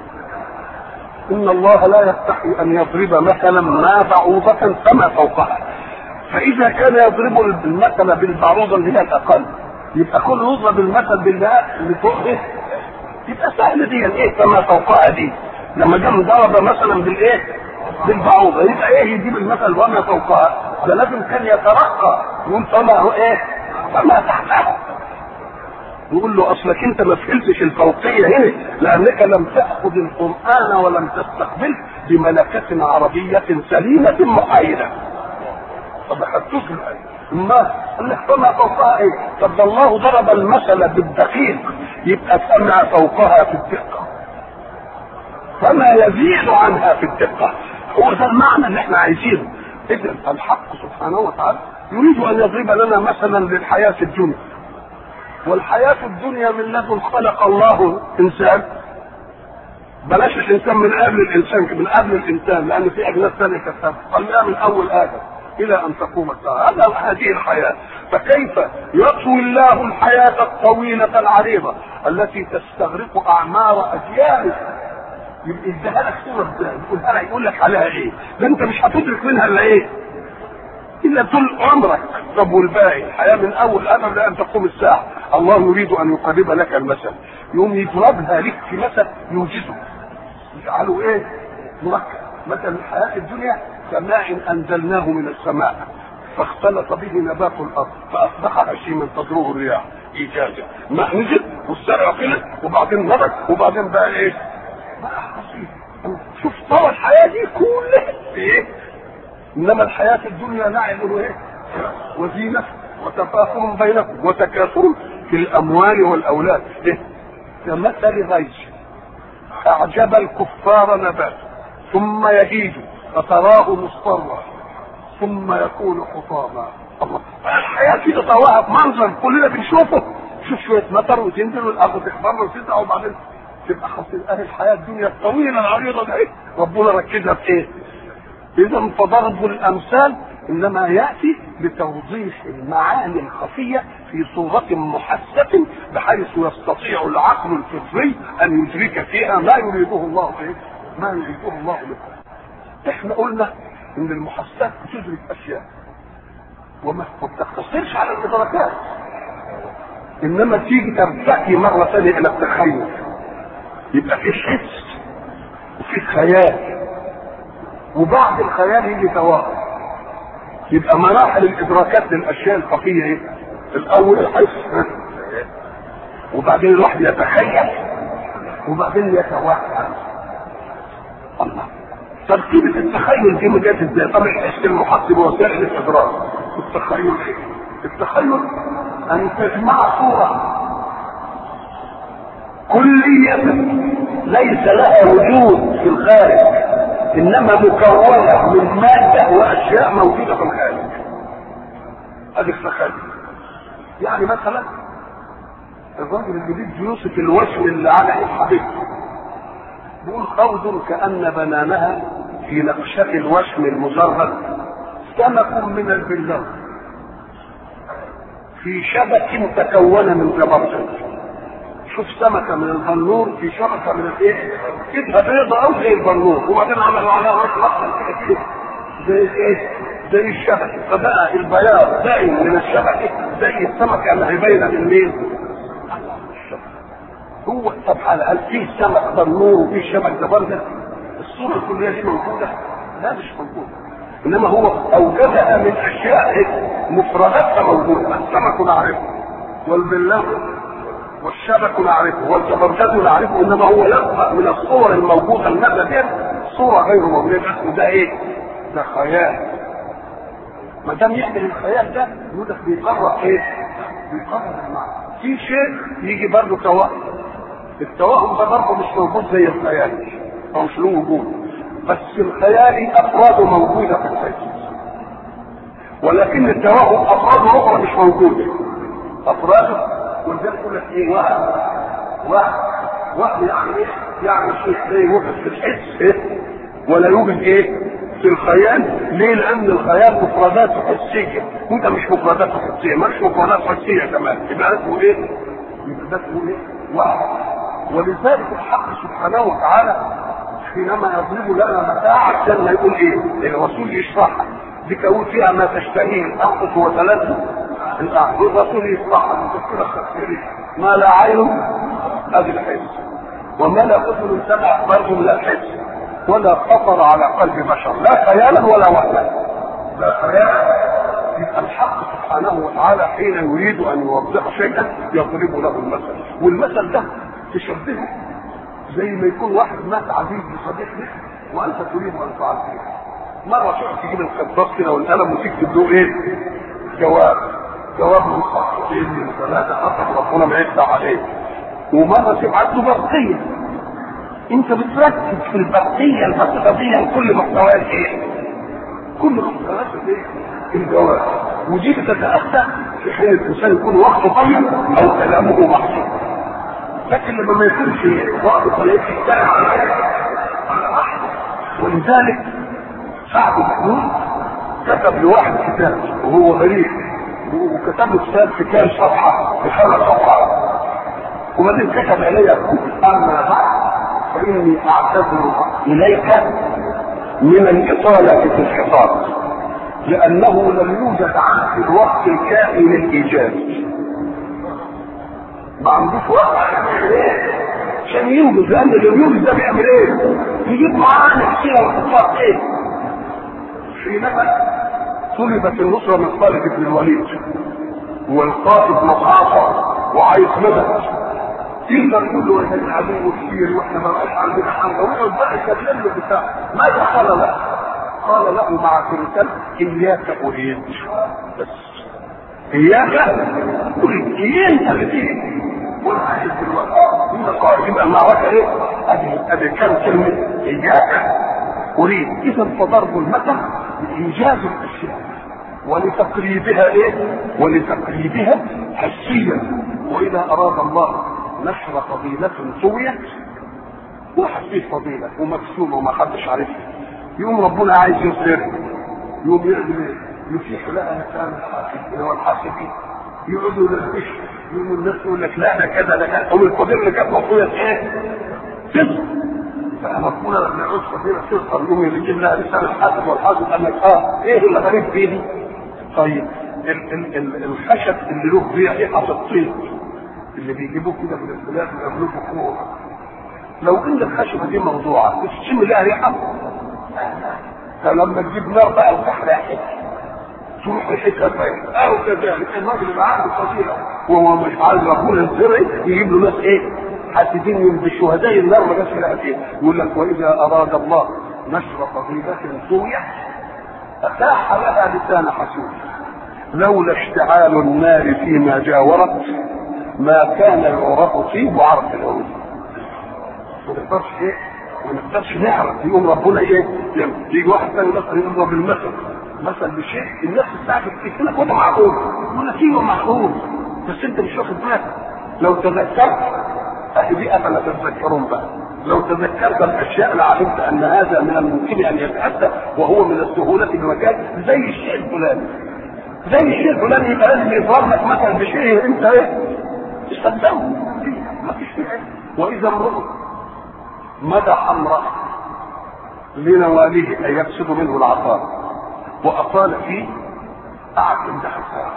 ان الله لا يستحي ان يضرب مثلا ما بعوضة فما فوقها فاذا كان يضرب المثل بالبعوضة اللي هي الاقل يبقى كل يضرب المثل بالله اللي فوق ايه يبقى سهل دي ايه فما فوقها دي لما جه ضرب مثلا بالايه بالبعوضة يبقى ايه يجيب المثل وما فوقها ده لازم كان يترقى يقول فما هو ايه فما تحتها يقول له اصلك انت ما فهمتش الفوقيه هنا لانك لم تاخذ القران ولم تستقبله بملكه عربيه سليمه محايده طب حطوش ما قال لك فما فوقها ايه طب ده الله ضرب المثل بالدقيق يبقى فما فوقها في الدقه فما يزيد عنها في الدقه هو ده المعنى اللي احنا عايزينه اذا الحق سبحانه وتعالى يريد ان يضرب لنا مثلا للحياه الدنيا والحياة الدنيا من لدن خلق الله إنسان بلاش الإنسان من قبل الإنسان من قبل الإنسان لأن في أجناس ثانية كانت خليها من أول آدم إلى أن تقوم الساعة هذا هذه الحياة فكيف يطوي الله الحياة الطويلة العريضة التي تستغرق أعمار أجيال يبقى اديها لك صورة يقولها لك يقول لك عليها إيه؟ ده أنت مش هتدرك منها إلا إيه؟ الا طول عمرك طب والباقي الحياه من اول ادم لان تقوم الساعه الله يريد ان يقرب لك المثل يوم يضربها لك في مثل يوجده يجعله ايه مركب مثل الحياه الدنيا كماء انزلناه من السماء فاختلط به نبات الارض فاصبح هشيما تضره الرياح ايجازا ماء نزل والزرع طلع وبعدين نضج وبعدين بقى ايه بقى حصيل شوف طوى الحياه دي كلها ايه انما الحياه الدنيا لعب وايه وزينه وتفاخر بينكم وتكاثر في الاموال والاولاد إيه؟ كمثل غيث اعجب الكفار نبات ثم يهيج فتراه مصفرا ثم يكون حطاما الله الحياه كده طواها منظر كلنا بنشوفه شوف شويه مطر وتنزل والارض تخضر وتسع وبعدين تبقى حاصل اهل الحياه الدنيا الطويله العريضه دي ربنا ركزها في ايه؟ اذا فضرب الامثال انما ياتي لتوضيح المعاني الخفيه في صوره محسه بحيث يستطيع العقل الفطري ان يدرك فيها ما يريده الله ايه؟ ما يريده الله لكم. احنا قلنا ان المحسات بتدرك اشياء وما بتقتصرش على الادراكات انما تيجي ترتقي مره ثانيه الى التخيل يبقى في حس وفي خيال وبعد الخيال يجي توهم يبقى مراحل الادراكات للاشياء الخفيه ايه؟ الاول الحس وبعدين الواحد يتخيل وبعدين يتوهم الله ترتيبة التخيل دي جت ازاي؟ طب الحس المحسب وسائل الادراك التخيل ايه؟ التخيل ان تجمع صورة كلية ليس لها وجود في الخارج انما مكونة من مادة واشياء موجودة في الخارج ادي التخيل يعني مثلا الراجل اللي بده يوصف الوشم اللي على حبيبته بيقول خوض كأن بنانها في نقشة الوشم المجرد سمك من البلاد في شبك تكون من جبرجل شوف سمكة من البنور في شبكة من الايه؟ كده بيضة أو زي البنور وبعدين عملوا عليها راس كده زي ايه؟ زي الشبكة فبقى البياض باين من الشبكة زي السمكة اللي هيبين من مين؟ هو طب هل فيه سمك بنور وفيه شبك زبرجل؟ الصورة الكلية دي موجودة؟ لا مش موجودة انما هو اوجدها من اشياء مفرداتها موجوده السمك نعرفه والبلاغ والشبك نعرفه والزبرجد نعرفه انما هو يبقى من الصور الموجوده الماده دي صوره غير موجوده ده ايه؟ ده خيال ما دام يعمل الخيال ده يقول لك بيقرر ايه؟ بيقرر المعنى في شيء يجي برضه توهم التوهم ده برضه مش موجود زي الخيال هو مش له وجود بس الخيال افراده موجوده في الحس ولكن التوهم افراده اخرى مش موجوده افراده ولذلك يقول لك ايه وهم وهم وهم يعني ايه؟ يعني شيء لا يوجد في الحس إيه؟ ولا يوجد ايه؟ في الخيال ليه؟ لان الخيال مفرداته حسيه وانت مش مفرداته حسيه مالش مفردات حسيه كمان يبقى اسمه ايه؟ يبقى ده اسمه ايه؟ وهم ولذلك الحق سبحانه وتعالى حينما يضرب لنا متاع الجنه يقول ايه؟ الرسول يشرحها بكون فيها ما تشتهيه الانفس وتلذذ الاعين الرسول يشرحها بتفسير التفسيري ما لا عين ادي الحس وما لا اذن سمع برضه لا حس ولا خطر على قلب بشر لا خيالا ولا وهما لا خيال يبقى الحق سبحانه وتعالى حين يريد ان يوضح شيئا يضرب له المثل والمثل ده تشبهه زي ما يكون واحد مات عزيز لصديق لك وانت تريد ان تعزيه مره تقعد تجيب القرطاس كده والقلم وتكتب له ايه؟ جواب جواب من خطين من ثلاثه خطط ربنا ما يفتح عليه ومره تبعت له برقيه انت بتركز في البرقيه البسيطه دي كل محتويات ايه؟ كل محتويات ايه؟ الجواب ودي بتتاثر في حين الانسان يكون وقته طيب او كلامه محصور لكن لما ما يكونش وقت طريق يشتغل على ولذلك سعد بن كتب لواحد كتاب وهو غريب وكتب له كتاب في كام صفحه في خمس صفحات وبعدين كتب الي اما بعد فاني اعتذر اليك من الاطاله في الخطاب لانه لم يوجد عندي الوقت الكافي للايجاز ما عندوش وقت عشان يوجد لان اللي يوجد ده بيعمل ايه؟ يجيب معاه كتير وخطوات ايه؟ حينما طلبت النصرة من خالد بن الوليد والقائد مقاطع وعايز مدد يقدر يقول له احنا العدو كتير واحنا ما بقاش عندنا حاجه ويقعد بقى يكلم له بتاع ماذا قال له؟ قال له مع كريتان اياك اريد بس اياك اريد ايه انت بتيجي وانا عايز دلوقتي يبقى المعركه ايه؟ ادي ادي كم كلمه اياك اريد اذا فضرب المثل لايجاز الاشياء ولتقريبها ايه ولتقريبها حسيا واذا اراد الله نشر فضيلة سويت واحد فيه فضيلة ومكسومة وما حدش عارفها يقوم ربنا عايز يظهرها يقوم يعمل ايه؟ يتيح لها كان الحاسب اللي هو الحاسبين يقعدوا يلبشوا يقوم الناس يقول لك لا ده كذا ده كذا هم القدير اللي كانت مفروض ايه؟ تظهر فربنا لما يعوز فضيلة تظهر يقوم يجيب لها لسان الحاسب والحاسب قال لك اه ايه اللي غريب فيه دي؟ طيب ال ال ال الخشب اللي له ريحه الطين اللي بيجيبوه كده من البلاد ويعملوه فوق لو ان الخشبه دي موضوعه تشم لها ريحه فلما تجيب نار بقى وتحرق تروح ريحتها فين او كذلك الراجل اللي عنده فضيله وهو مش عايز ربنا ينصره يجيب له ناس ايه حاسدين يلبسوا زي النار ما جاش لها فيه يقول لك واذا اراد الله نشر فضيله سويه اتاح لها لسان حسود لولا اشتعال النار فيما جاورت ما كان يعرف فيه وعرف العود ما نقدرش ايه ما نقدرش نعرف يقوم ربنا ايه يجي واحد ثاني مثلا يضرب المثل مثل بشيء الناس بتاعته بتكتب لك وضع معقول يقول لك ايوه معقول بس انت مش واخد بالك لو تذكرت اهي دي افلا تتذكرون بقى لو تذكرت الاشياء لعلمت ان هذا من الممكن ان يتحدث وهو من السهوله بمكان زي الشيء الفلاني زي الشيء الفلاني يبقى لازم يضرب لك مثلا بشيء انت ايه تصدقه ما فيش فيه واذا امرؤ مدح امرأة لنواله أن يقصد منه العطاء وأطال فيه قعد يمدحه ساعة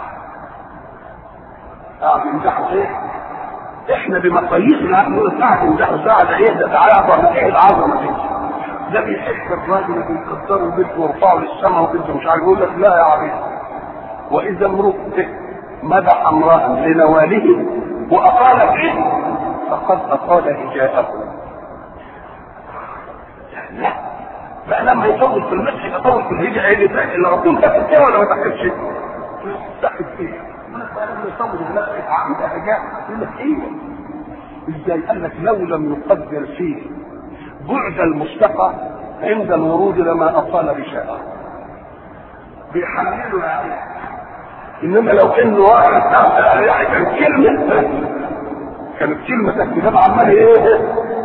قعد يمدحه ايه؟ احنا بمقاييسنا نقول قعد يمدحه ساعة ده ايه ده تعالى من ايه العظمة دي ده بيحب الراجل وبيقدره وبده يرفعه للسماء وبده مش عارف يقول لك لا يا عبيد واذا امرؤ مدح امرأة لنواله وأطال فيه فقد أطال هجاءه لا بقى لما يطول في المسح يطول في الهجاء ايه اللي اللي ربنا تاخد فيها ولا ما تاخدش؟ تاخد فيها لما يطول المسح عند هجاء يقول لك ايوه ازاي؟ قال لك لو لم يقدر فيه بعد المستقى عند الورود لما أطال رشاءه بيحمله عليه انما لو انه واحد يعني كانت كلمه كانت كلمه تحت كتاب عمال ايه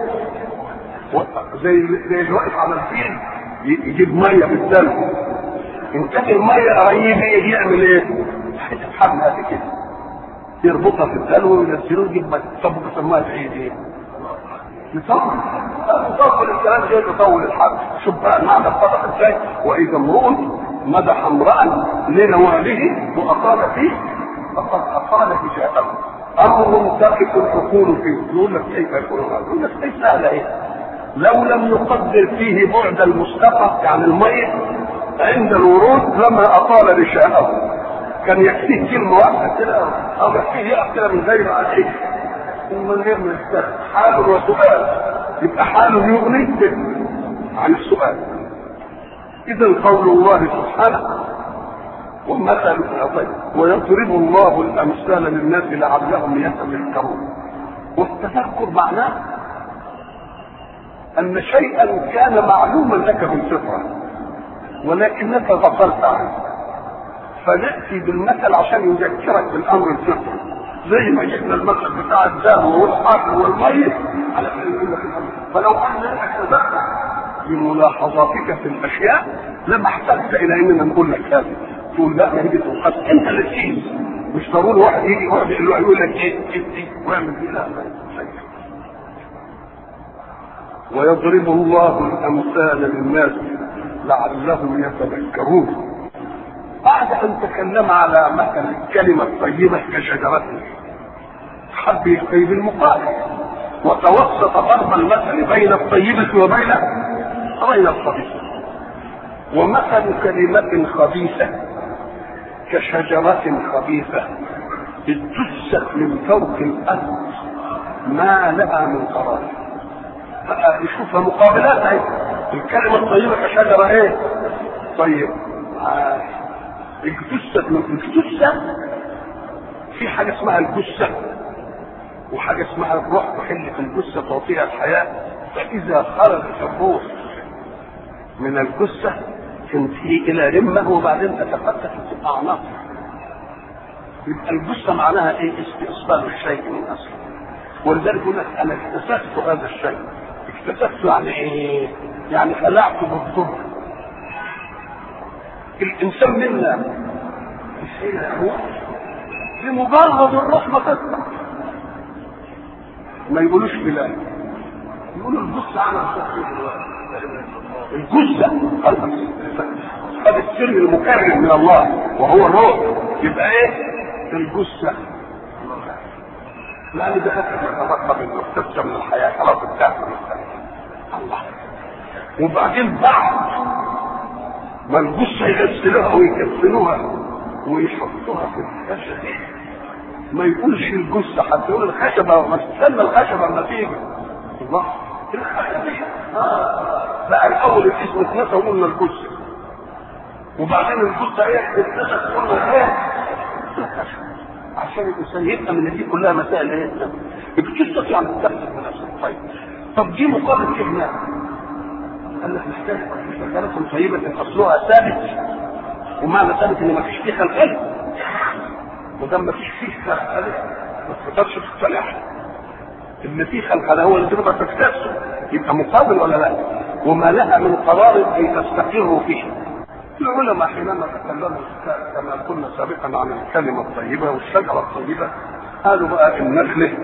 زي زي اللي واقف على الفيل يجيب ميه في الدلو ان كانت الميه قريبه يجي يعمل ايه؟ حته حبل قد كده يربطها في الدلو وينزلوه يجيب ميه طب بيسموها في ايه؟ يطول يطول الكلام زي يطول الحبل شوف بقى المعنى اتضح ازاي واذا امرؤ مدح امرأ لنواله وأطال فيه فقد أطال هجاءه أمر تقف العقول فيه يقول لك كيف يكون هذا؟ يقول لك ليس سهل إيه؟ لو لم يقدر فيه بعد المستقى يعني المية عند الورود لما أطال رشاءه كان يكفيه كلمة واحدة كده أو يكفيه يقف كده من غير عليه من غير ما يستخدم حال وسؤال يبقى حاله يغني عن السؤال إذا قول الله سبحانه ومثل ويضرب الله الأمثال للناس لعلهم يتذكرون والتذكر معناه أن شيئا كان معلوما لك بالفطرة ولكنك غفلت عنه فنأتي بالمثل عشان يذكرك بالأمر الفطري زي ما جبنا المثل بتاع الدم والحر والميت على فلو أننا تذكر بملاحظاتك في الاشياء لما احتجت الى اننا نقول لك هذا تقول لا ما هي بتوقف انت اللي تشيل مش ضروري واحد يجي واحد يقول لك ايه ادي واعمل دي لا ويضرب الله الامثال للناس لعلهم يتذكرون بعد ان تكلم على مثل الكلمه الطيبه كشجره حب يقيد المقابل وتوسط ضرب المثل بين الطيبه وبين غير الخبيثة ومثل كلمة خبيثة كشجرة خبيثة اجتثت من فوق الأرض ما لها من قرار نشوفها مقابلات اهي الكلمة الطيبة كشجرة ايه؟ طيب اجتثت من اجتثت في حاجة اسمها الجثة وحاجة اسمها الروح تحل في الجثة تعطيها الحياة فإذا خرجت الروح من الجثة تنتهي إلى رمة وبعدين تتفتت وتبقى عناصر يبقى الجثة معناها إيه؟ استئصال الشيء من أصله ولذلك يقول لك أنا اكتسبت هذا الشيء اكتسبت يعني إيه؟ يعني خلعته بالضبط الإنسان منا حين يموت بمجرد الروح ما تطلع ما يقولوش بلا يقولوا الجثة عمل الجثة هذا السر المكرم من الله وهو الروح يبقى ايه الجثة لأن ده تتبقى منه تبقى من الحياة خلاص انتهت الله وبعدين بعد ما الجثة يغسلوها ويكفنوها ويحطوها في الخشبة ما يقولش الجثة حتى يقول الخشبة ما تستنى الخشبة ما تيجي الله الخشبة آه. بقى الأول الاسم اتنسى وقلنا الجثة وبعدين الجثة ايه اتنسى قلنا ايه الخشبة عشان الانسان يبقى من دي كلها مسائل ايه الجثة يعني تحصل بنفسك طيب طب دي مقابل ايه هناك قال لك محتاج شغالة طيبة اصلها ثابت ومعنى ثابت ان ما فيش فيه خلقان وده ما فيش فيه خلقان ما تقدرش تصلح ان في خلقان هو اللي تقدر تكتسبه يبقى مقابل ولا لا وما لها من قرار اي تستقر فيه العلماء حينما تكلموا كما قلنا سابقا عن الكلمة الطيبة والشجرة الطيبة قالوا بقى النخلة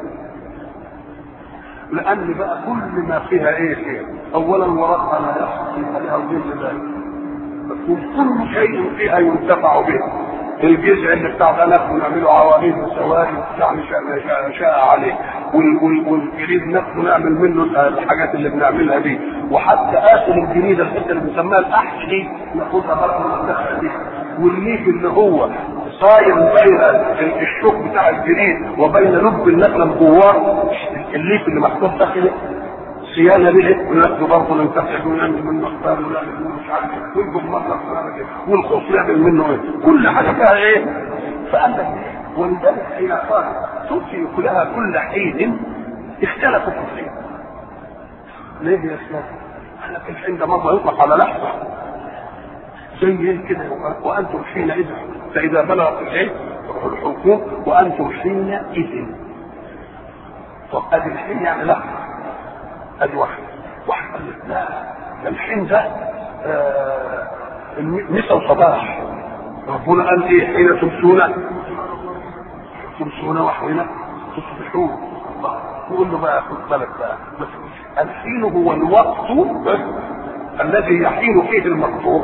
لأن بقى كل ما فيها إيه خير أولا ورقها لا يحصل عليها الجزء ذلك وكل شيء فيها ينتفع به الجذع اللي بتاع ده ناخده نعمله عواميد وسواري يعني شاء, شاء, شاء عليه والجريد ناخده نعمل منه الحاجات اللي بنعملها دي وحتى اخر الجريد الحته اللي بنسميها الاحش دي ناخدها برضه ننتفع بيها والليف اللي هو صاير بين الشوك بتاع الجريد وبين لب النخله من جواه الليف اللي محطوط داخله صيانه ليه وناخده برضه ننتفع ونعمل منه اخبار ونعمل منه مش عارف ويجب مطلق والخوف نعمل منه ايه كل حاجه فيها ايه فقال لك ولذلك حين قال تؤتي كلها كل حين اختلفوا كثيرا ليه يا اسلام؟ قال لك الحين ده مره يطلق على لحظه زي ايه كده وانتم حينئذ فاذا بلغت الايه الحكم وانتم حينئذ طب ادي الحين يعني لحظه ادي واحد واحد قال لك لا ده الحين ده آه مسا وصباح ربنا قال ايه حين تمسون تمسون وحين تصبحون يقول له بقى خد بالك بقى بس الحين هو الوقت الذي يحين فيه المقطوع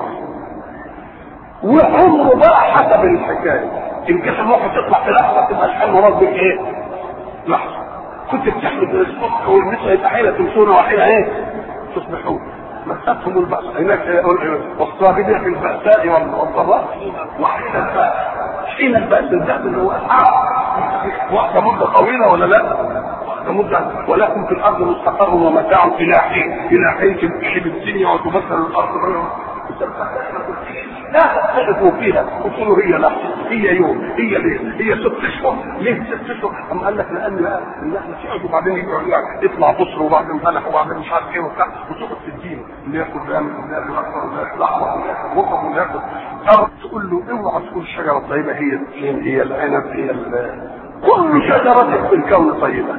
وعمره بقى حسب الحكايه ان كانت الوقت تطلع في لحظه تبقى الحين مراد بك ايه؟ لحظه كنت بتحمد الصبح والنساء يبقى حين تمسون وحين ايه؟ تصبحون مستهم البأس هناك والصابرين في البأساء والضراء وحين البأس حين البأس البأس اللي هو وقت مدة طويلة ولا لا؟ وقت مدة ولكم في الأرض مستقر ومتاع إلى حين إلى حين تمشي بالدنيا وتبصر الأرض لا تختلفوا فيها وتقولوا هي لحظة هي يوم هي ليل هي ست اشهر ليه ست اشهر؟ أم قال لك لأن بقى إن احنا شعب وبعدين يقعد يعني يطلع بصر وبعدين فلح وبعدين مش عارف ايه وبتاع وتقعد في الدين اللي ياكل دم واللي ياكل اكثر واللي ياكل احمر واللي ياكل وطن واللي ياكل أو تقول له اوعى تقول الشجرة الطيبة هي هي العنب هي كل شجرة في الكون طيبة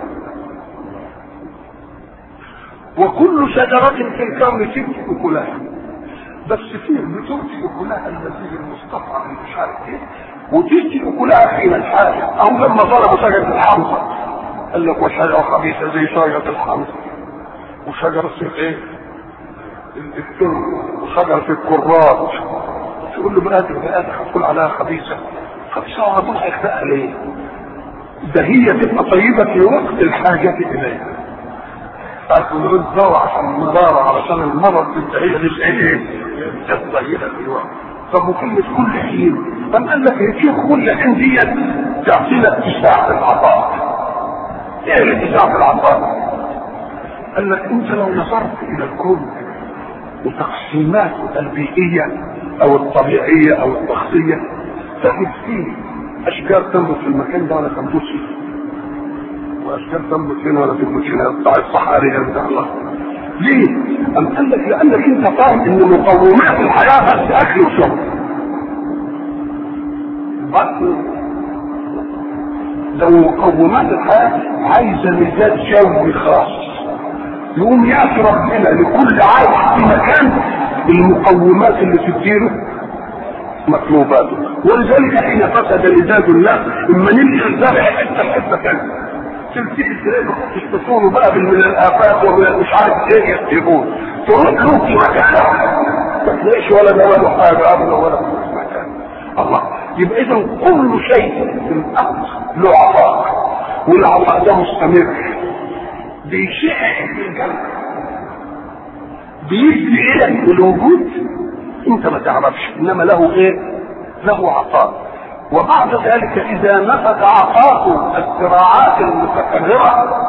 وكل شجرة في الكون تؤتي أكلها بس فيه بتؤتي أكلها الذي المصطفى مش عارف ايه وتؤتي أكلها حين الحاجة أو لما ضربوا شجرة الحمصة قال لك وشجرة خبيثة زي شجرة الحمصة وشجرة ايه؟ التر وشجرة الكرات تقول له بقى بقى هتقول عليها خبيثة خبيثة وربنا هيخلقها ليه؟ ده هي تبقى طيبة في وقت الحاجة إليها أكل الزرع عشان المضارة علشان المرض تنتهي للإيه؟ الطيبة في الوقت طب وكلمة كل حين طب قال لك هي كل حين دي تعطينا اتساع في العطاء ايه الاتساع في العطاء؟ قال لك انت لو نظرت الى الكون وتقسيماته البيئية او الطبيعية او الشخصية تجد فيه اشجار تنبت في المكان ده ولا تنبتش واشكال تمت هنا ولا تمت هنا بتاع الصحاري بتاع الله ليه؟ أم قال لك لأنك أنت فاهم إن مقومات الحياة بس أكل وشرب. بس لو مقومات الحياة عايزة مزاج جوي خاص يقوم يأتي ربنا لكل عايش في مكان المقومات اللي تديله مطلوباته ولذلك حين فسد مزاج الناس اما نمشي الزرع حته حته ثانيه تلتقي تلاقي ما كنتش تصونه بقى من الافات ومن مش عارف ايه يكتبون تروح له في مكان ما تلاقيش ولا ده ولا حاجه ابدا ولا في مكان الله يبقى اذا كل شيء في الارض له عطاء والعطاء ده مستمر بيشع في الجنة بيدي ايه الوجود انت ما تعرفش انما له ايه له عطاء وبعد ذلك اذا نفذ عطاء الزراعات المتكررة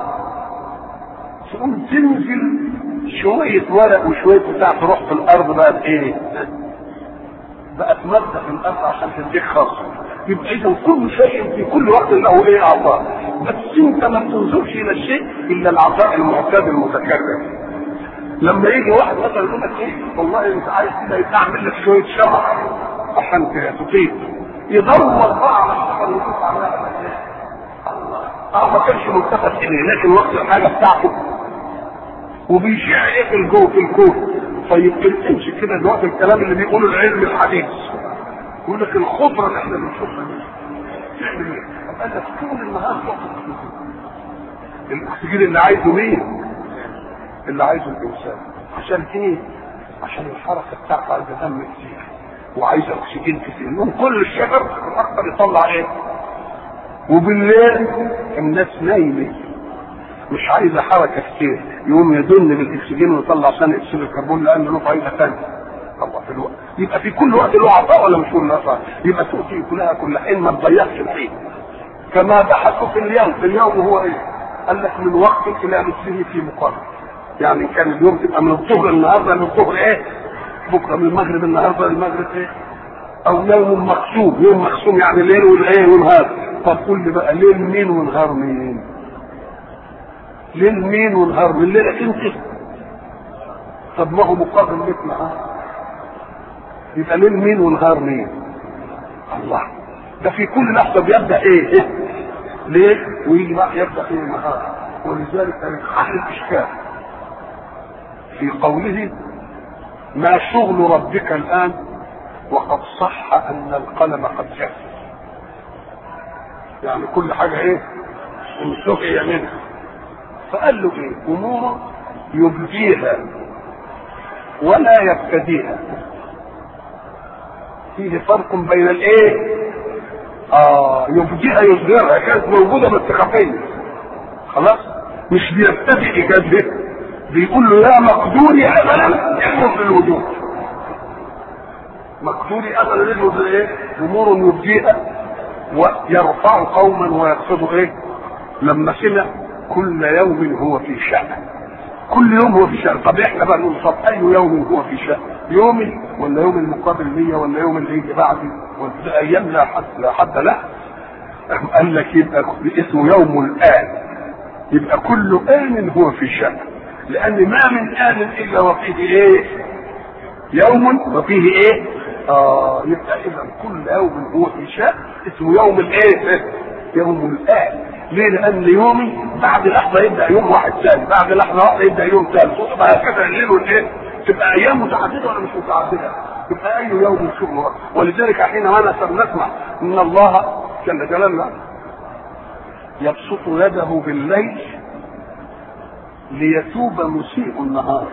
تقوم تنزل شوية ورق وشوية بتاع تروح في الارض بقت ايه بقت مادة في الارض عشان تديك خاصة يبقى اذا كل شيء في كل وقت له ايه عطاء بس انت ما بتنظرش الى الشيء الا العطاء المعتاد المتكرر لما يجي واحد مثلا يقول لك ايه والله انت عايز كده يعمل لك شويه شمع عشان تطيب يدور بقى على الشمع اللي يشوف عملها الله اه ما كانش ملتفت اليه لكن وقت الحاجه بتاعته وبيشع ايه في الجو في الكون طيب امشي كده دلوقتي الكلام اللي بيقوله العلم الحديث يقول لك الخضره اللي احنا بنشوفها دي تعمل ايه؟ قال لك طول النهار تقعد الاكسجين اللي عايزه مين؟ اللي عايزه الانسان عشان ايه؟ عشان الحركه بتاعته عايزه دم كتير وعايزه اكسجين كتير يوم كل الشجر الاكثر يطلع ايه؟ وبالليل الناس نايمه مش عايزه حركه كتير يقوم يدن بالاكسجين ويطلع ثاني اكسيد الكربون لانه له فايده ثانيه الله في الوقت يبقى في كل وقت له عطاء ولا مش كل عطاء يبقى تؤتي كلها كل حين ما تضيعش الحين كما بحثوا في اليوم في اليوم هو ايه قال لك من وقت الى مثله في مقابل يعني كان اليوم تبقى من الظهر النهارده للظهر ايه بكره من المغرب النهارده للمغرب ايه او يوم مقسوم يوم مقسوم يعني ليل والايه ونهار طب قول لي بقى ليل مين ونهار مين ليل مين ونهار مين ليلك انت طب ما هو مقابل لك نهار يبقى ليل مين ونهار مين الله ده في كل لحظه بيبدا ايه, إيه؟ ليل ويجي بقى يبدا ايه نهار ولذلك حل الاشكال في قوله ما شغل ربك الان وقد صح ان القلم قد جف يعني كل حاجه ايه انتهي منها فقال له ايه امور يبديها ولا يبتديها فيه فرق بين الايه اه يبديها يظهرها كانت موجوده بس خفيه خلاص مش بيبتدئ ايجاد بيقول له يا مقدوري ابدا يحفظ الوجود مقدوري ابدا يحفظ ايه امور يبديها ويرفع قوما ويقصد ايه لما سمع كل يوم هو في شأن كل يوم هو في شأن طب احنا بقى نقول طب اي يوم هو في شأن يومي ولا يوم المقابل ليا ولا يوم اللي يجي بعدي ولا ايام لا حد لا حد له قال لك يبقى اسمه يوم الان يبقى كل ان هو في شأن لان ما من ان الا وفيه ايه يوم وفيه ايه اه يبقى اذا كل يوم هو في شأن اسمه يوم الايه يوم الان ليه؟ لأن يومي بعد لحظة يبدأ يوم واحد ثاني، بعد لحظة واحدة يبدأ يوم ثالث، وتبقى هكذا الليل والليل تبقى أيام متعددة ولا مش متعددة؟ تبقى أي يوم شغل ولذلك حينما نسمع إن الله جل جلاله يبسط يده بالليل ليتوب مسيء النهار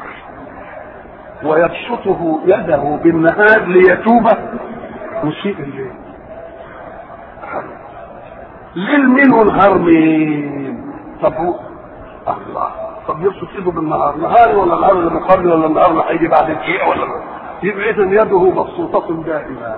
ويبسطه يده بالنهار ليتوب مسيء الليل ليل مين ونهار مين طب هو الله طب يبسط ايده بالنهار نهاري ولا نهار اللي مقابل ولا النهار اللي هيجي بعد دقيقه ولا يبقى اذا يده مبسوطه دائما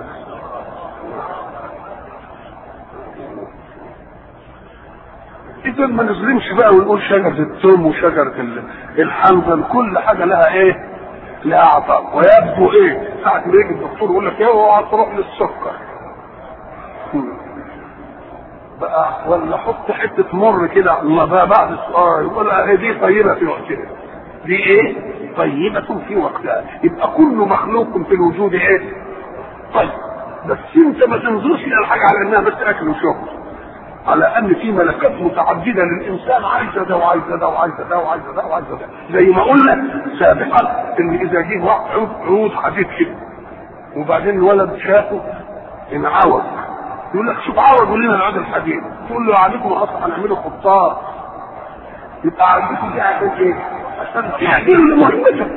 اذا ما نظلمش بقى ونقول شجره الثوم وشجره الحنظل كل حاجه لها ايه؟ لها عطاء ويبدو ايه؟ ساعه ما يجي الدكتور يقول لك ايه اوعى تروح للسكر بقى ولا حط حته مر كده الله بقى بعد السؤال ولا دي طيبه في وقتها دي ايه؟ طيبة في وقتها يبقى كل مخلوق في الوجود ايه؟ طيب بس انت ما تنظرش الى الحاجه على انها بس اكل وشرب على ان في ملكات متعدده للانسان عايزه ده وعايزه ده وعايزه ده وعايزه ده وعايزه ده زي ما قلنا سابقا ان اذا جه عود عود حديد كده وبعدين الولد شافه انعوج يقول لك شوف عوض قول لنا العود الحديد تقول له عليكم اصلا هنعمله خطار يبقى عندكم دي عشان ايه؟ عشان تعديل مهمته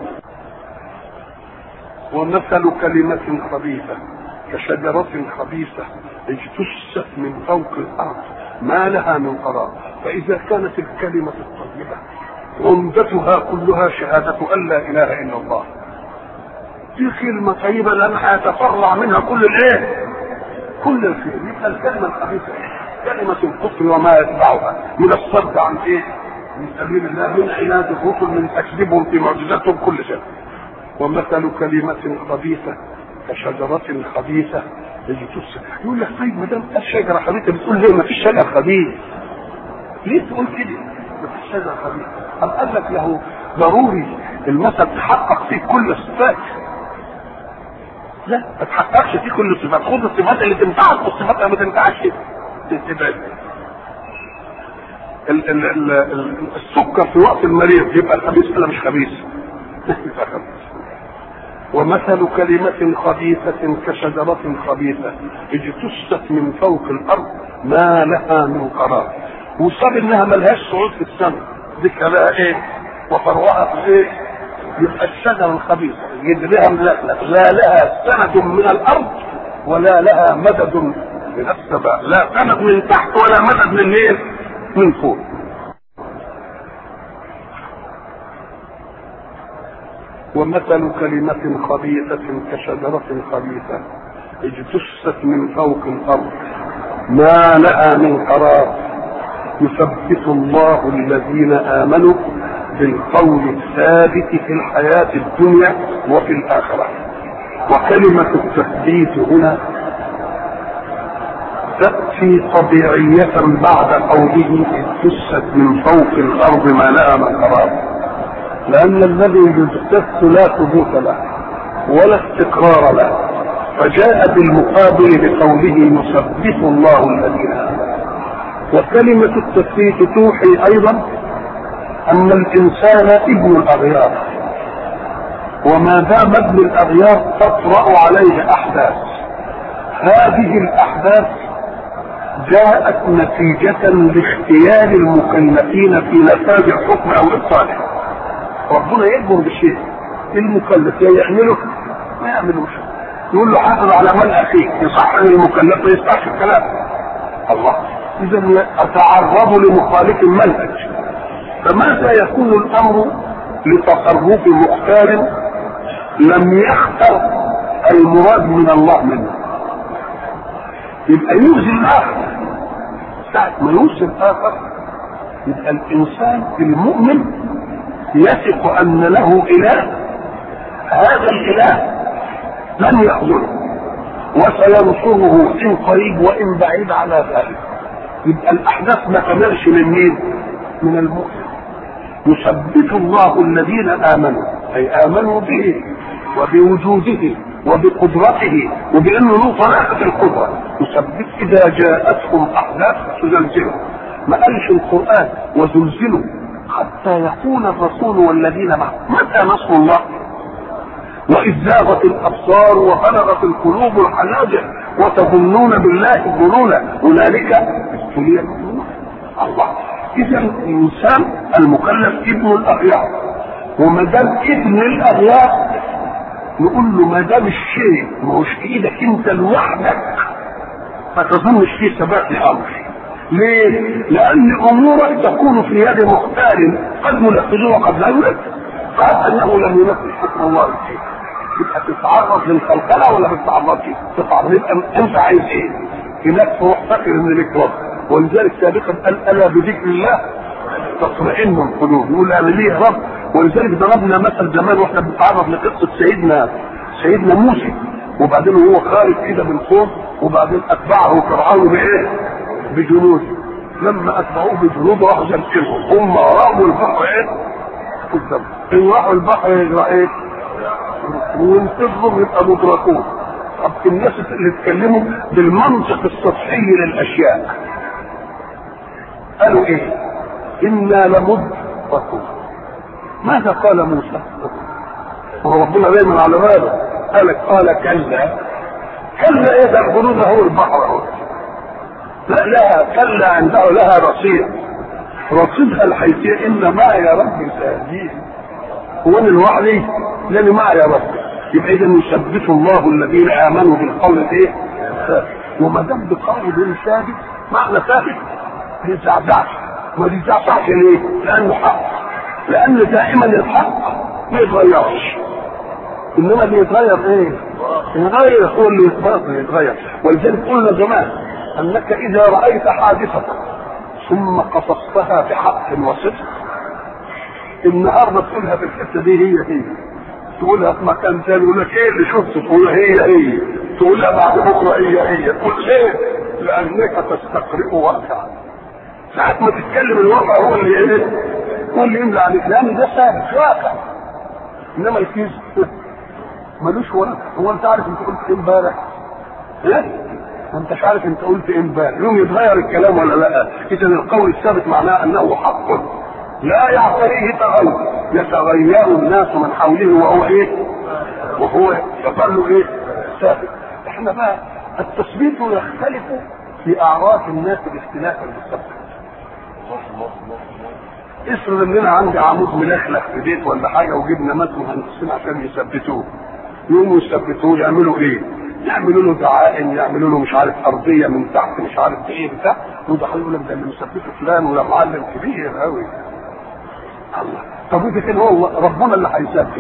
ومثل كلمة خبيثة كشجرة خبيثة اجتثت من فوق الأرض ما لها من قرار فإذا كانت الكلمة الطيبة عمدتها كلها شهادة أن لا إله إلا الله دي كلمة طيبة لأنها يتفرع منها كل الإيه؟ كل الخير يبقى الكلمة الخبيثة كلمة الكفر وما يتبعها من الصد عن إيه؟ من سبيل الله من عناد الرسل من تكذيبهم في معجزاتهم كل شيء ومثل كلمة خبيثة كشجرة خبيثة يجتث يقول لك طيب ما دام الشجرة خبيثة بتقول ليه ما فيش شجر خبيث؟ ليه تقول كده؟ ما فيش شجر خبيث أم قال لك له ضروري المثل تحقق فيه كل الصفات لا ما تحققش فيه كل الصفات خد الصفات اللي تنفعك والصفات اللي ما تنفعكش تبعد ال- ال- ال- ال- السكر في وقت المريض يبقى خبيث ولا مش خبيث؟ يبقى خبيث ومثل كلمة خبيثة كشجرة خبيثة اجتثت من فوق الأرض ما لها من قرار وصاب انها ملهاش صعود في السماء دي بقى ايه وفروعها في ايه يبقى الشجرة الخبيثة يدريها ملألأ لا لها سند من الأرض ولا لها مدد من السماء لا سند من تحت ولا مدد من ايه من فوق ومثل كلمة خبيثة كشجرة خبيثة اجتثت من فوق الأرض ما لها من قرار يثبت الله الذين آمنوا بالقول الثابت في الحياة الدنيا وفي الآخرة وكلمة التثبيت هنا تأتي طبيعية بعد قوله اجتثت من فوق الأرض ما لها من قرار لأن الذي يجتث لا ثبوت له ولا استقرار له فجاء بالمقابل بقوله يثبت الله الذين آمنوا وكلمة التثبيت توحي أيضا أن الإنسان ابن الأغيار وما دام ابن الأغيار تطرأ عليه أحداث هذه الأحداث جاءت نتيجة لاختيار المكلفين في نفاذ الحكم أو إبطاله ربنا يأمر بالشيء المكلف يا يعمله ما يعملوش يقول له حافظ على مال اخيك يصح ان المكلف ما يسمعش الكلام الله اذا اتعرض لمخالف المنهج فماذا يكون الامر لتصرف مختار لم يختر المراد من الله منه يبقى يؤذي الاخر ساعة ما يؤذي الاخر يبقى الانسان المؤمن يثق ان له اله هذا الاله لن يخذله وسينصره ان قريب وان بعيد على ذلك يبقى الاحداث ما كملش من مين من المؤمن يثبت الله الذين امنوا اي امنوا به وبوجوده وبقدرته وبانه له طلاقه القدره يثبت اذا جاءتهم احداث تزلزلهم ما قالش القران وزلزلوا حتى يقول الرسول والذين معه متى نصر الله وإذ زاغت الأبصار وبلغت القلوب الحناجر وتظنون بالله الظنون هنالك ابتلي المؤمنون الله إذا الإنسان المكلف ابن الأغيار وما دام ابن الأغيار نقول له ما دام الشيء ما هوش في إيدك أنت لوحدك ما تظنش فيه ثبات لأمر ليه؟ لأن أمورك تكون في يد مختار قد ينفذه وقد لا ينفذ قال أنه لم ينفذ حكم الله فيه يبقى تتعرض للخلخله ولا ما تتعرضش؟ تتعرض يبقى انت عايز ايه؟ هناك تروح فاكر ان ليك رب ولذلك سابقا قال الا بذكر الله تطمئن القلوب يقول انا ليه رب ولذلك ضربنا مثل زمان واحنا بنتعرض لقصه سيدنا سيدنا موسى وبعدين هو خارج كده من الخوف وبعدين اتبعه فرعون بايه؟ بجنود لما اتبعوه بجنود راحوا زلزلهم هم رموا البحر ايه؟ قدام ان راحوا البحر يجرى ايه؟ وينتظروا يبقى مدركون طب الناس اللي اتكلموا بالمنطق السطحي للاشياء قالوا ايه؟ انا لمدركون ماذا قال موسى؟ وهو ربنا دايما على باله قال قال كلا كلا ايه ده الجنود هو البحر اهو لا لها كلا عنده لها رصيد رصيدها الحيثية ان معي يا ربي سيهدين هو انا لوحدي لاني معي يا ربي يبقى اذا يثبت الله الذين امنوا بالقول الايه؟ وما دام بقول ثابت معنى ثابت ما يتزعزعش ما يتزعزعش ليه؟ لانه حق لان دائما الحق ما يتغيرش انما اللي يتغير ايه؟ يتغير هو اللي يتغير ولذلك قلنا زمان انك اذا رايت حادثه ثم قصصتها بحق وصدق النهارده تقولها في الحته دي هي هي تقولها في مكان ثاني يقول لك ايه اللي شفته تقولها هي هي تقولها بعد بكره هي هي تقول ليه؟ لانك تستقرئ واقعا ساعات ما تتكلم الواقع هو اللي ايه؟ هو اللي يملى عليك لان ده ثابت واقع انما الكيس ملوش واقع هو انت عارف انت قلت ايه امبارح؟ ايه؟ ما انتش عارف انت قلت ايه امبارح يوم يتغير الكلام ولا لا اذا القول الثابت معناه انه حق لا يعتريه تغير يتغير الناس من حوله وهو ايه وهو يظل ايه ثابت احنا بقى التثبيت يختلف في اعراف الناس باختلاف المثبت افرض اننا عندي عمود ملخلخ في بيت ولا حاجه وجبنا ناس مهندسين عشان يثبتوه يقوموا يثبتوه يعملوا ايه؟ يعملوا له دعائم يعملوا له مش عارف ارضيه من تحت مش عارف ايه بتاع وده يقول لك ده اللي مثبته فلان ولا معلم كبير قوي الله طب وده كان هو ربنا اللي هيثبت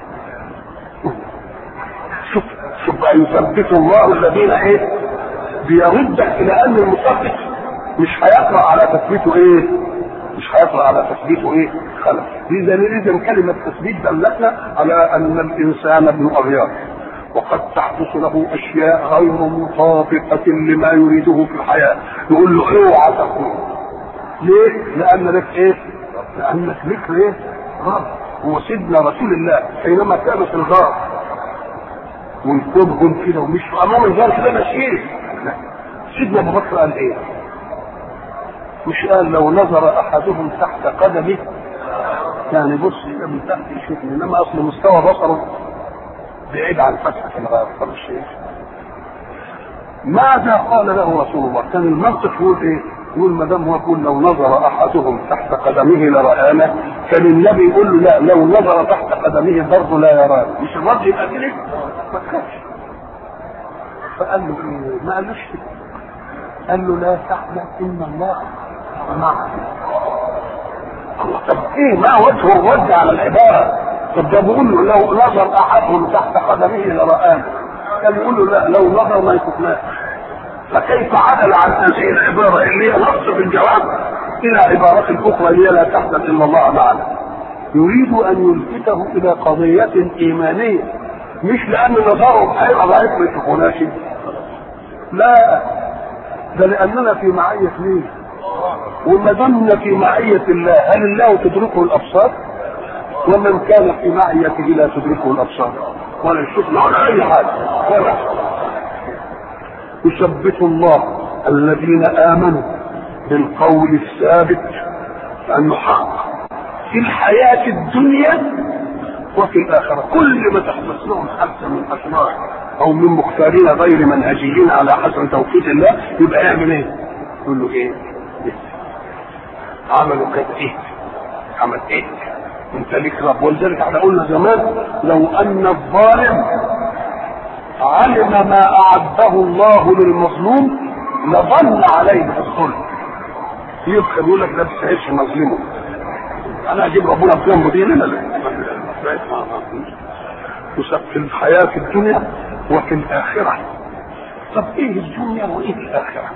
شوف شوف بقى يثبت الله الذين ايه بيردك الى ان المثبت مش هيقرا على تثبيته ايه مش هيقرا على تثبيته ايه خلف اذا اذا كلمه تثبيت دلتنا على ان الانسان ابن اغيار وقد تحدث له اشياء غير مطابقه لما يريده في الحياه يقول له اوعى تقول ليه؟ لان لك ايه؟ لانك لك ايه؟ رب هو سيدنا رسول الله حينما كان في الغار ويكبهم كده ومشوا امام الغار كده ماشيين سيدنا ابو بكر قال ايه؟ مش قال لو نظر احدهم تحت قدمه يعني بص من تحت يشوفني انما اصل مستوى بصره بعيد عن فتحة الغار طب الشيء ماذا قال له رسول الله؟ كان المنطق يقول ايه؟ يقول ما دام هو يقول لو نظر احدهم تحت قدمه لرآنا كان النبي يقول له لا لو نظر تحت قدمه برضه لا يرانا مش الرد يبقى كده؟ ما تخافش فقال له ايه؟ ما قالوش كده قال له لا تحزن ان الله معك الله طب ايه ما وجه الرد على العباره طب ده بيقول له لو نظر احدهم تحت قدمه لرآنا كان يقول له لا لو نظر ما يشوفناش فكيف عدل عن هذه العباره اللي هي نص في الجواب الى عباره اخرى اللي هي لا تحزن ان الله معنا يريد ان يلفته الى قضيه ايمانيه مش لان نظرهم هيبقى ضعيف ما يشوفوناش لا ده لاننا في معيه مين وما دمنا في معيه الله هل الله تدركه الابصار ومن كان في معيته لا تدركه الابصار ولا يشوفنا ولا اي حاجه ولا يثبت الله الذين امنوا بالقول الثابت لانه حق في الحياه الدنيا وفي الاخره كل ما تحدث لهم حادثه من اشرار او من مختارين غير منهجيين على حسب توفيق الله يبقى يعمل ايه؟ يقول له ايه؟ عملوا كده ايه؟ عمل ايه؟ انت ليك رب ولذلك احنا قلنا زمان لو ان الظالم علم ما اعده الله للمظلوم لظن عليه الظلم يبقى يقول لك ده بتستاهلش مظلمه انا اجيب ربنا في جنبه دي لا لا في الحياه في الدنيا وفي الاخره طب ايه الدنيا وايه الاخره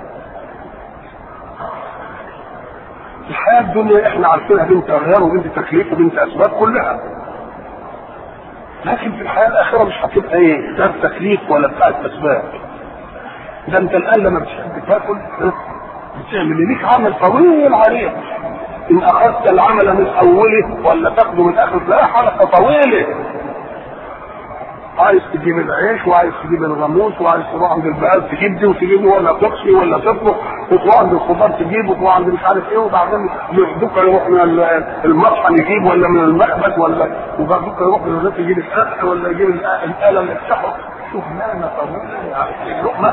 الحياه الدنيا احنا عارفينها بنت اغيار وبنت تكليف وبنت اسباب كلها لكن في الحياه الاخره مش هتبقى ايه ده تكليف ولا بتاعت اسباب ده انت الان لما بتحب تاكل بتعمل ليك عمل طويل عليك ان اخذت العمل من اوله ولا تاخده من اخره لا حلقه طويله عايز تجيب العيش وعايز تجيب الغاموس وعايز تروح عند البقال تجيب دي وتجيب ولا تقصي ولا تطبخ وتروح عند الخضار تجيب وتروح عند مش عارف ايه وبعدين بكره يروح من المطحن يجيب ولا من المخبز ولا وبعد بكره يروح من الرزق يجيب القلق ولا يجيب الاله اللي تفتحه شوف مهما طويله اللقمه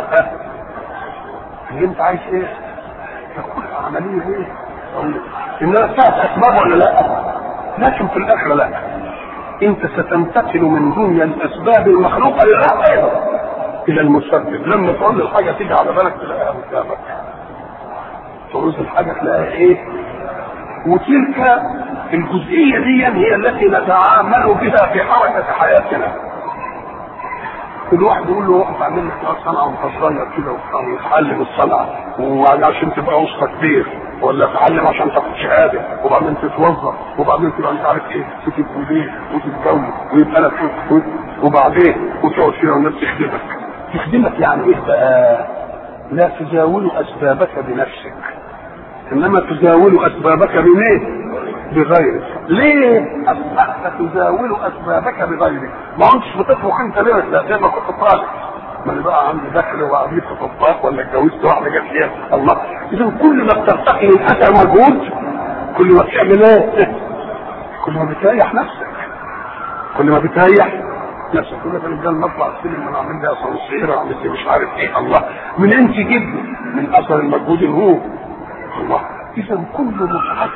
اللي انت عايز ايه؟ تكون عمليه ايه؟ انها فيها اسباب ولا لا؟ لكن في الاخره لا انت ستنتقل من دنيا الاسباب المخلوقه لله ايضا الى المسبب لما تقول الحاجه تيجي على بالك تلاقيها قدامك تقول الحاجه تلاقيها ايه وتلك الجزئيه دي هي التي نتعامل بها في حركه حياتنا كل واحد يقول له روح تعمل لك صنعه وانت صغير كده وتتعلم الصنعه وعشان تبقى وسطى كبير ولا تتعلم عشان تاخد شهاده وبعدين تتوظف وبعدين تبقى مش عارف ايه وتبقى مدير وتتجوز ويبقى لك وبعدين وتقعد فيها والناس تخدمك تخدمك يعني ايه بقى؟ لا تزاول اسبابك بنفسك انما تزاول اسبابك بايه؟ بغيرك ليه اصبحت تزاول اسبابك بغيرك ما كنتش بتطبخ انت ليه لا زي ما كنت طالب ما انا بقى عندي دخل وقضيت طباخ ولا اتجوزت واحده جت لي الله اذا كل ما بترتقي من اثر مجهود كل ما بتعمل ايه؟ كل ما بتريح نفسك كل ما بتريح نفسك كل ما الرجال نطلع السلم انا اعمل لي اسانسير اعمل لي مش عارف ايه الله من انت جدا من اثر المجهود الهو الله اذا كل متعه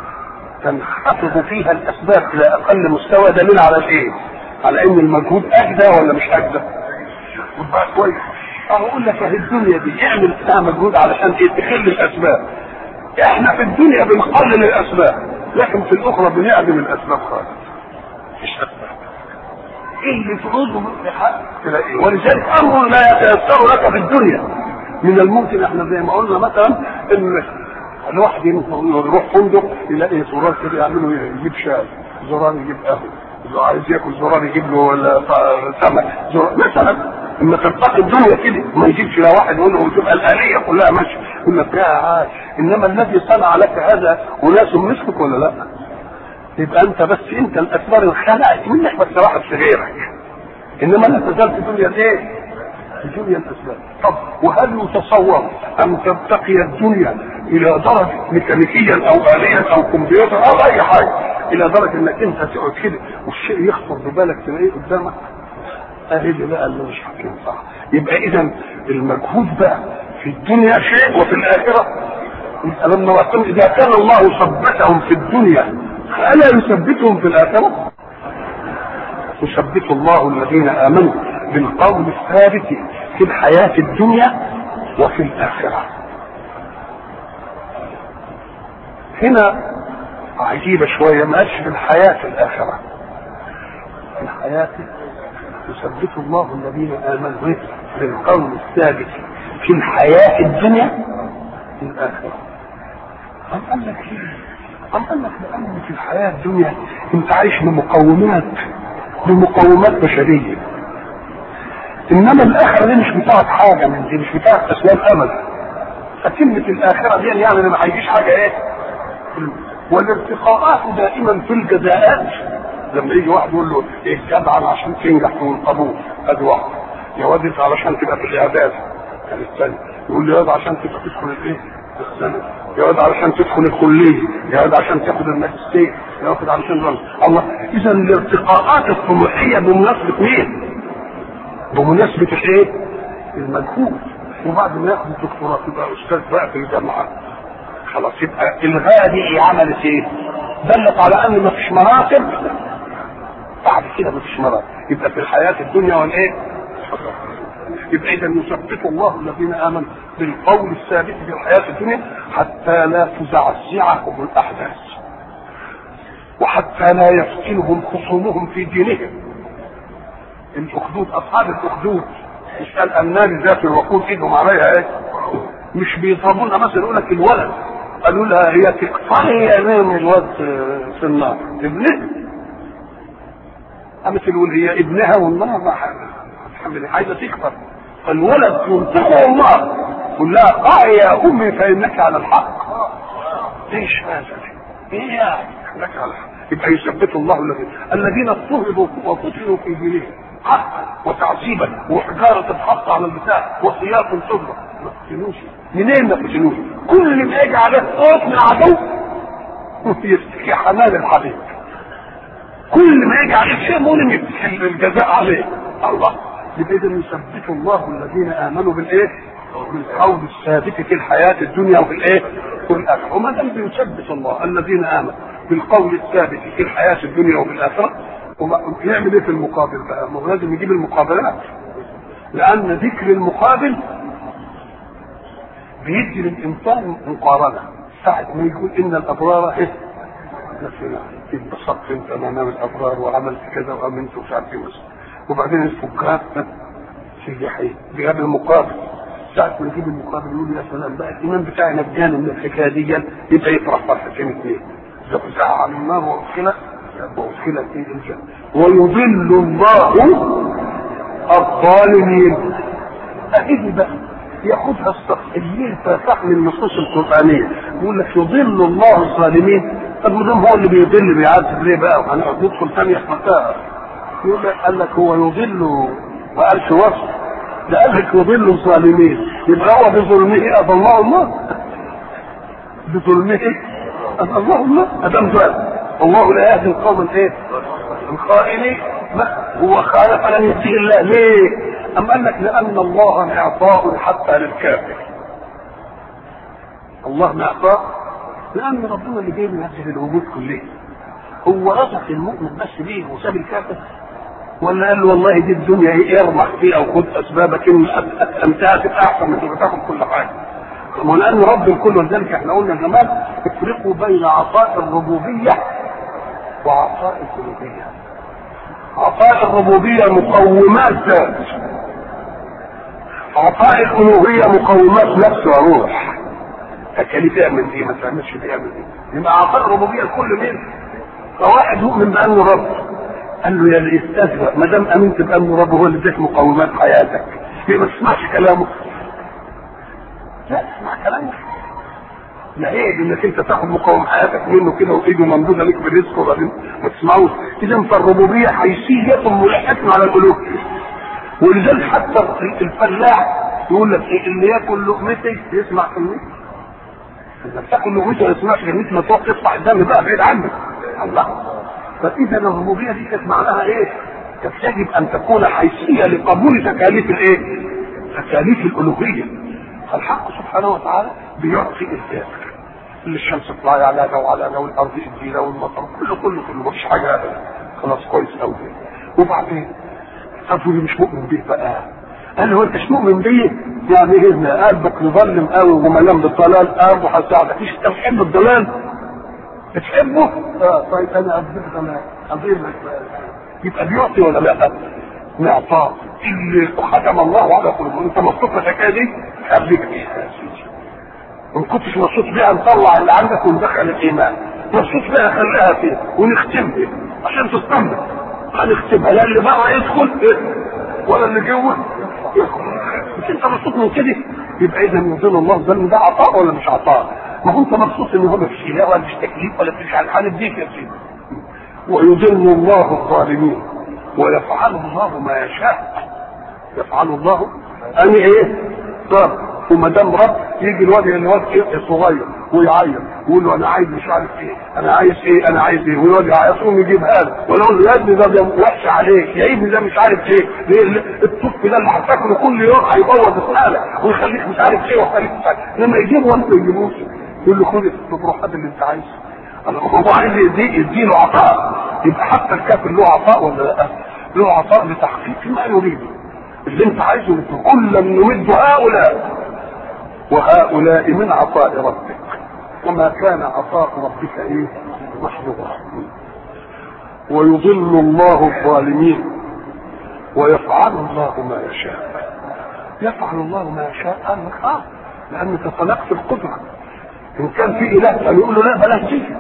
تنخفض فيها الاسباب الى اقل مستوى دليل على الايه؟ على ان المجهود اجدى ولا مش اجدى؟ وبقى كويس اهو اقول لك اهي الدنيا دي اعمل فيها مجهود علشان ايه؟ تخل الاسباب. احنا في الدنيا بنقلل الاسباب لكن في الاخرى بنعدم الاسباب خالص. مش اسباب. ايه اللي تعوزه تلاقيه ولذلك امر لا يتيسر لك في الدنيا من الممكن احنا زي ما قلنا مثلا ان الواحد يروح فندق يلاقي زرار كده يعملوا يجيب شاي زرار يجيب قهوه عايز ياكل زرار يجيب له ولا سمك زرار مثلا اما ترتقي الدنيا كده ما يجيبش لا واحد يقول له وتبقى الاليه كلها ماشيه يقول لك يا عاش انما الذي صنع لك هذا وناس مثلك ولا لا؟ يبقى انت بس انت الاسباب اللي خلقت منك بس راحت في غيرك انما لا تزال في الدنيا ايه؟ الدنيا الاسباب طب وهل يتصور ان ترتقي الدنيا الى درجه ميكانيكيا او اليا او كمبيوتر او اي حاجه الى درجه انك انت تقعد كده والشيء يخطر ببالك تلاقيه قدامك اهي اللي بقى اللي مش حكيم صح يبقى اذا المجهود بقى في الدنيا شيء وفي الاخره لما وقتهم اذا كان الله ثبتهم في الدنيا الا يثبتهم في الاخره يثبت الله الذين امنوا بالقول الثابت في الحياه الدنيا وفي الاخره هنا عجيبه شويه ما قالش في الحياه الاخره في الحياه يثبت الله الذين امنوا بالقول الثابت في الحياه الدنيا في الاخره أم قال لك ليه؟ أم قال لك لأن في الحياة الدنيا أنت عايش بمقومات بمقومات بشرية إنما الآخرة دي مش بتاعت حاجة من دي مش بتاعت أسباب أبدا فكلمة الآخرة دي يعني أنا ما هيجيش حاجة إيه؟ والارتقاءات دائما في الجزاءات لما يجي واحد يقول له ايه جدعا عشان تنجح في القبول ادي واحد يا واد انت علشان تبقى في الاعداد يعني الثاني يقول له يا واد عشان تبقى تدخل الايه؟ السنه يا واد علشان تدخل الكليه يا واد عشان تاخد الماجستير يا واد علشان رمز. الله اذا الارتقاءات الطموحيه بمناسبه مين؟ بمناسبه الايه؟ المجهود وبعد ما ياخد الدكتوراه تبقى استاذ بقى في الجامعه خلاص يبقى الغايه دي إيه عملت ايه؟ دلت على ان مفيش مناصب بعد كده مفيش مرض يبقى في الحياة الدنيا والايه يبقى اذا يثبت الله الذين امنوا بالقول الثابت في الحياة الدنيا حتى لا تزعزعهم الاحداث وحتى لا يفتنهم خصومهم في دينهم الاخدود اصحاب الاخدود مش قال النار ذات الوقود ايدهم عليها ايه مش بيضربونا مثلا يقول لك الولد قالوا لها هي تقطعي امام الواد في النار ابنها قامت تقول هي ابنها والنار ما حامل عايزه تكبر فالولد ينطقه النار قل لها قعي يا امي فانك على الحق ايش هذا ايه يعني انك على الحق يبقى يثبت الله الذين الذين اضطهدوا وقتلوا في دينهم حقا وتعذيبا وحجارة الحق على البتاع وسياق صدرة ما تفتنوش منين ما تفتنوش كل ما يجي عليه صوت من عدو يشتكي حنان الحبيب كل ما يجي عليه شيء مؤلم يفتكي الجزاء عليه الله يبقى اذا يثبت الله الذين امنوا بالايه؟ بالقول الثابت في الحياه الدنيا وفي الايه؟ والاخره وما دام بيثبت الله الذين امنوا بالقول الثابت في الحياه الدنيا وفي الاخره يعمل ايه في المقابل بقى؟ ما هو لازم يجيب المقابلات لان ذكر المقابل بيدي للانسان مقارنه ساعه ما يقول ان الابرار ايه؟ اتبسطت انت امام الابرار وعملت كذا وامنت ومش عارف ايه وبعدين الفكاك في جحيم جاب المقابل ساعة ما يجيب المقابل يقول يا سلام بقى الإمام بتاعي نجاني من الحكاية دي يبقى يفرح فرحتين اثنين زحزح عن النار وأدخل وأدخل في الجنة ويضل الله الظالمين أهدي بقى ياخدها الصح اللي فصح من النصوص القرآنية يقول لك يضل الله الظالمين طب ما دام هو اللي بيضل بيعذب ليه بقى وهنقعد ندخل ثانية في يقول لك قال لك هو يضل ما قالش وصف ده قال لك يضل الظالمين يبقى هو بظلمه اضله الله بظلمه اضله الله ادم ظالم الله لا يهدي القوم الايه؟ الخائنين لا هو خالف لم يهديه الله ليه؟ أم قال لك لأن الله معطاء حتى للكافر الله معطاء لأن ربنا اللي جاي ينزل الوجود كلها هو رزق المؤمن بس بيه وساب الكافر ولا قال له والله دي الدنيا ايه ارمح فيها وخد اسبابك ان انتهى تبقى احسن من تبقى تاخد كل حاجه ولان رب الكل ولذلك احنا قلنا زمان افرقوا بين عطاء الربوبيه وعطاء الالوهيه عطاء الربوبيه مقومات ذات عطاء الالوهيه مقومات نفس وروح تكاليف يعمل دي ما تعملش دي يعمل دي يبقى عطاء الربوبيه الكل مين؟ فواحد يؤمن بانه رب قال له يا اللي استهزأ ما دام امنت بانه رب هو اللي اداك مقومات حياتك ليه ما تسمعش كلامه؟ لا اسمع كلامه لا عيب انك انت تاخد مقاوم حياتك منه كده وايده ممدوده لك بالرزق وبعدين ما تسمعوش اذا فالربوبيه حيثيه ملحقه على القلوب ولذلك حتى الفلاح يقول لك ايه اللي ياكل لقمتي يسمع كلمتي انك تاكل لقمتي وما يسمعش كلمتي ما تروح تقطع الدم بقى بعيد عنك الله فاذا الربوبيه دي كانت معناها ايه؟ كانت يجب ان تكون حيثيه لقبول تكاليف الايه؟ تكاليف الالوهيه فالحق سبحانه وتعالى بيعطي الكافر اللي الشمس تطلع على ده وعلى ده والارض الجيله والمطر كله كله كله مفيش حاجه ابدا خلاص كويس قوي وبعدين طب واللي مش مؤمن بيه بقى قال له انت مش مؤمن بيه يعني ايه قلبك مظلم قوي ومليان بالضلال قلبه هيساعدك مش انت بتحب الضلال بتحبه؟ اه طيب انا اديك انا اضيف لك يبقى بيعطي ولا لا؟ معطاء اللي ختم الله على قلوبهم انت مبسوط بالحكايه دي خليك فيها يا سيدي ان كنتش مبسوط بيها نطلع اللي عندك وندخل الايمان مبسوط بيها خليها فيها ونختمها عشان تطمن هنختمها لا اللي بره يدخل ولا اللي جوه يدخل مش انت مبسوط من كده يبقى اذا يظن الله ظن ده عطاء ولا مش عطاء ما هو انت مبسوط ان هو مفيش اله ولا مفيش تكليف ولا مفيش حاجه هنديك يا سيدي ويضل الله الظالمين ويفعل الله ما يشاء يفعل الله أنا إيه؟ رب وما دام رب يجي الواد الواد إيه صغير ويعيط ويقول له أنا عايز مش عارف إيه أنا عايز إيه أنا عايز إيه والواد يعيط يقوم يجيبها له ويقول له يا ابني ده وحش عليك يا ابني ده مش عارف إيه الطفل ده اللي هتاكله كل يوم هيبوظ الحالة ويخليك مش عارف إيه ويخليك مش عارف لما يجيبه وأنت ما تجيبوش يقول له خد التطروحات اللي أنت عايزها هو عايز يدي يديله عطاء يبقى حتى الكافر له عطاء ولا لا؟ له عطاء لتحقيق ما يريده اللي انت عايزه كلا نمد هؤلاء وهؤلاء من عطاء ربك وما كان عطاء ربك ايه محظورا ويضل الله الظالمين ويفعل الله ما يشاء يفعل الله ما يشاء قال لك اه لان تطلقت القدره ان كان في اله كان يقول له لا بلاش تيجي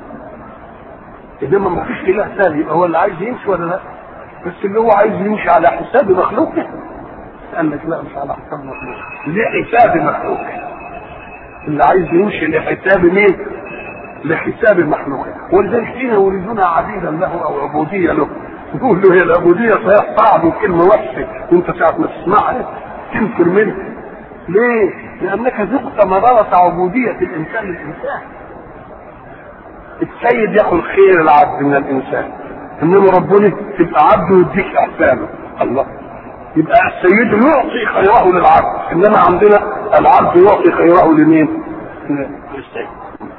انما ما فيش اله ثاني يبقى هو اللي عايز يمشي ولا لا بس اللي هو عايز يمشي على حساب مخلوقه قال لك لا مش على حساب مخلوق لحساب مخلوق اللي عايز يمشي لحساب مين؟ لحساب المخلوق ولذلك حين يريدون عبيدا له او عبوديه له يقول له هي العبوديه صحيح صعب وكلمه وحشه وانت ساعه ما تسمعها تنفر منها ليه؟ لانك ذقت مراره عبوديه الانسان للانسان السيد ياخذ خير العبد من الانسان انما ربنا تبقى عبد ويديك احسانه الله يبقى السيد يعطي خيره للعبد انما عندنا العبد يعطي خيره لمين؟ للسيد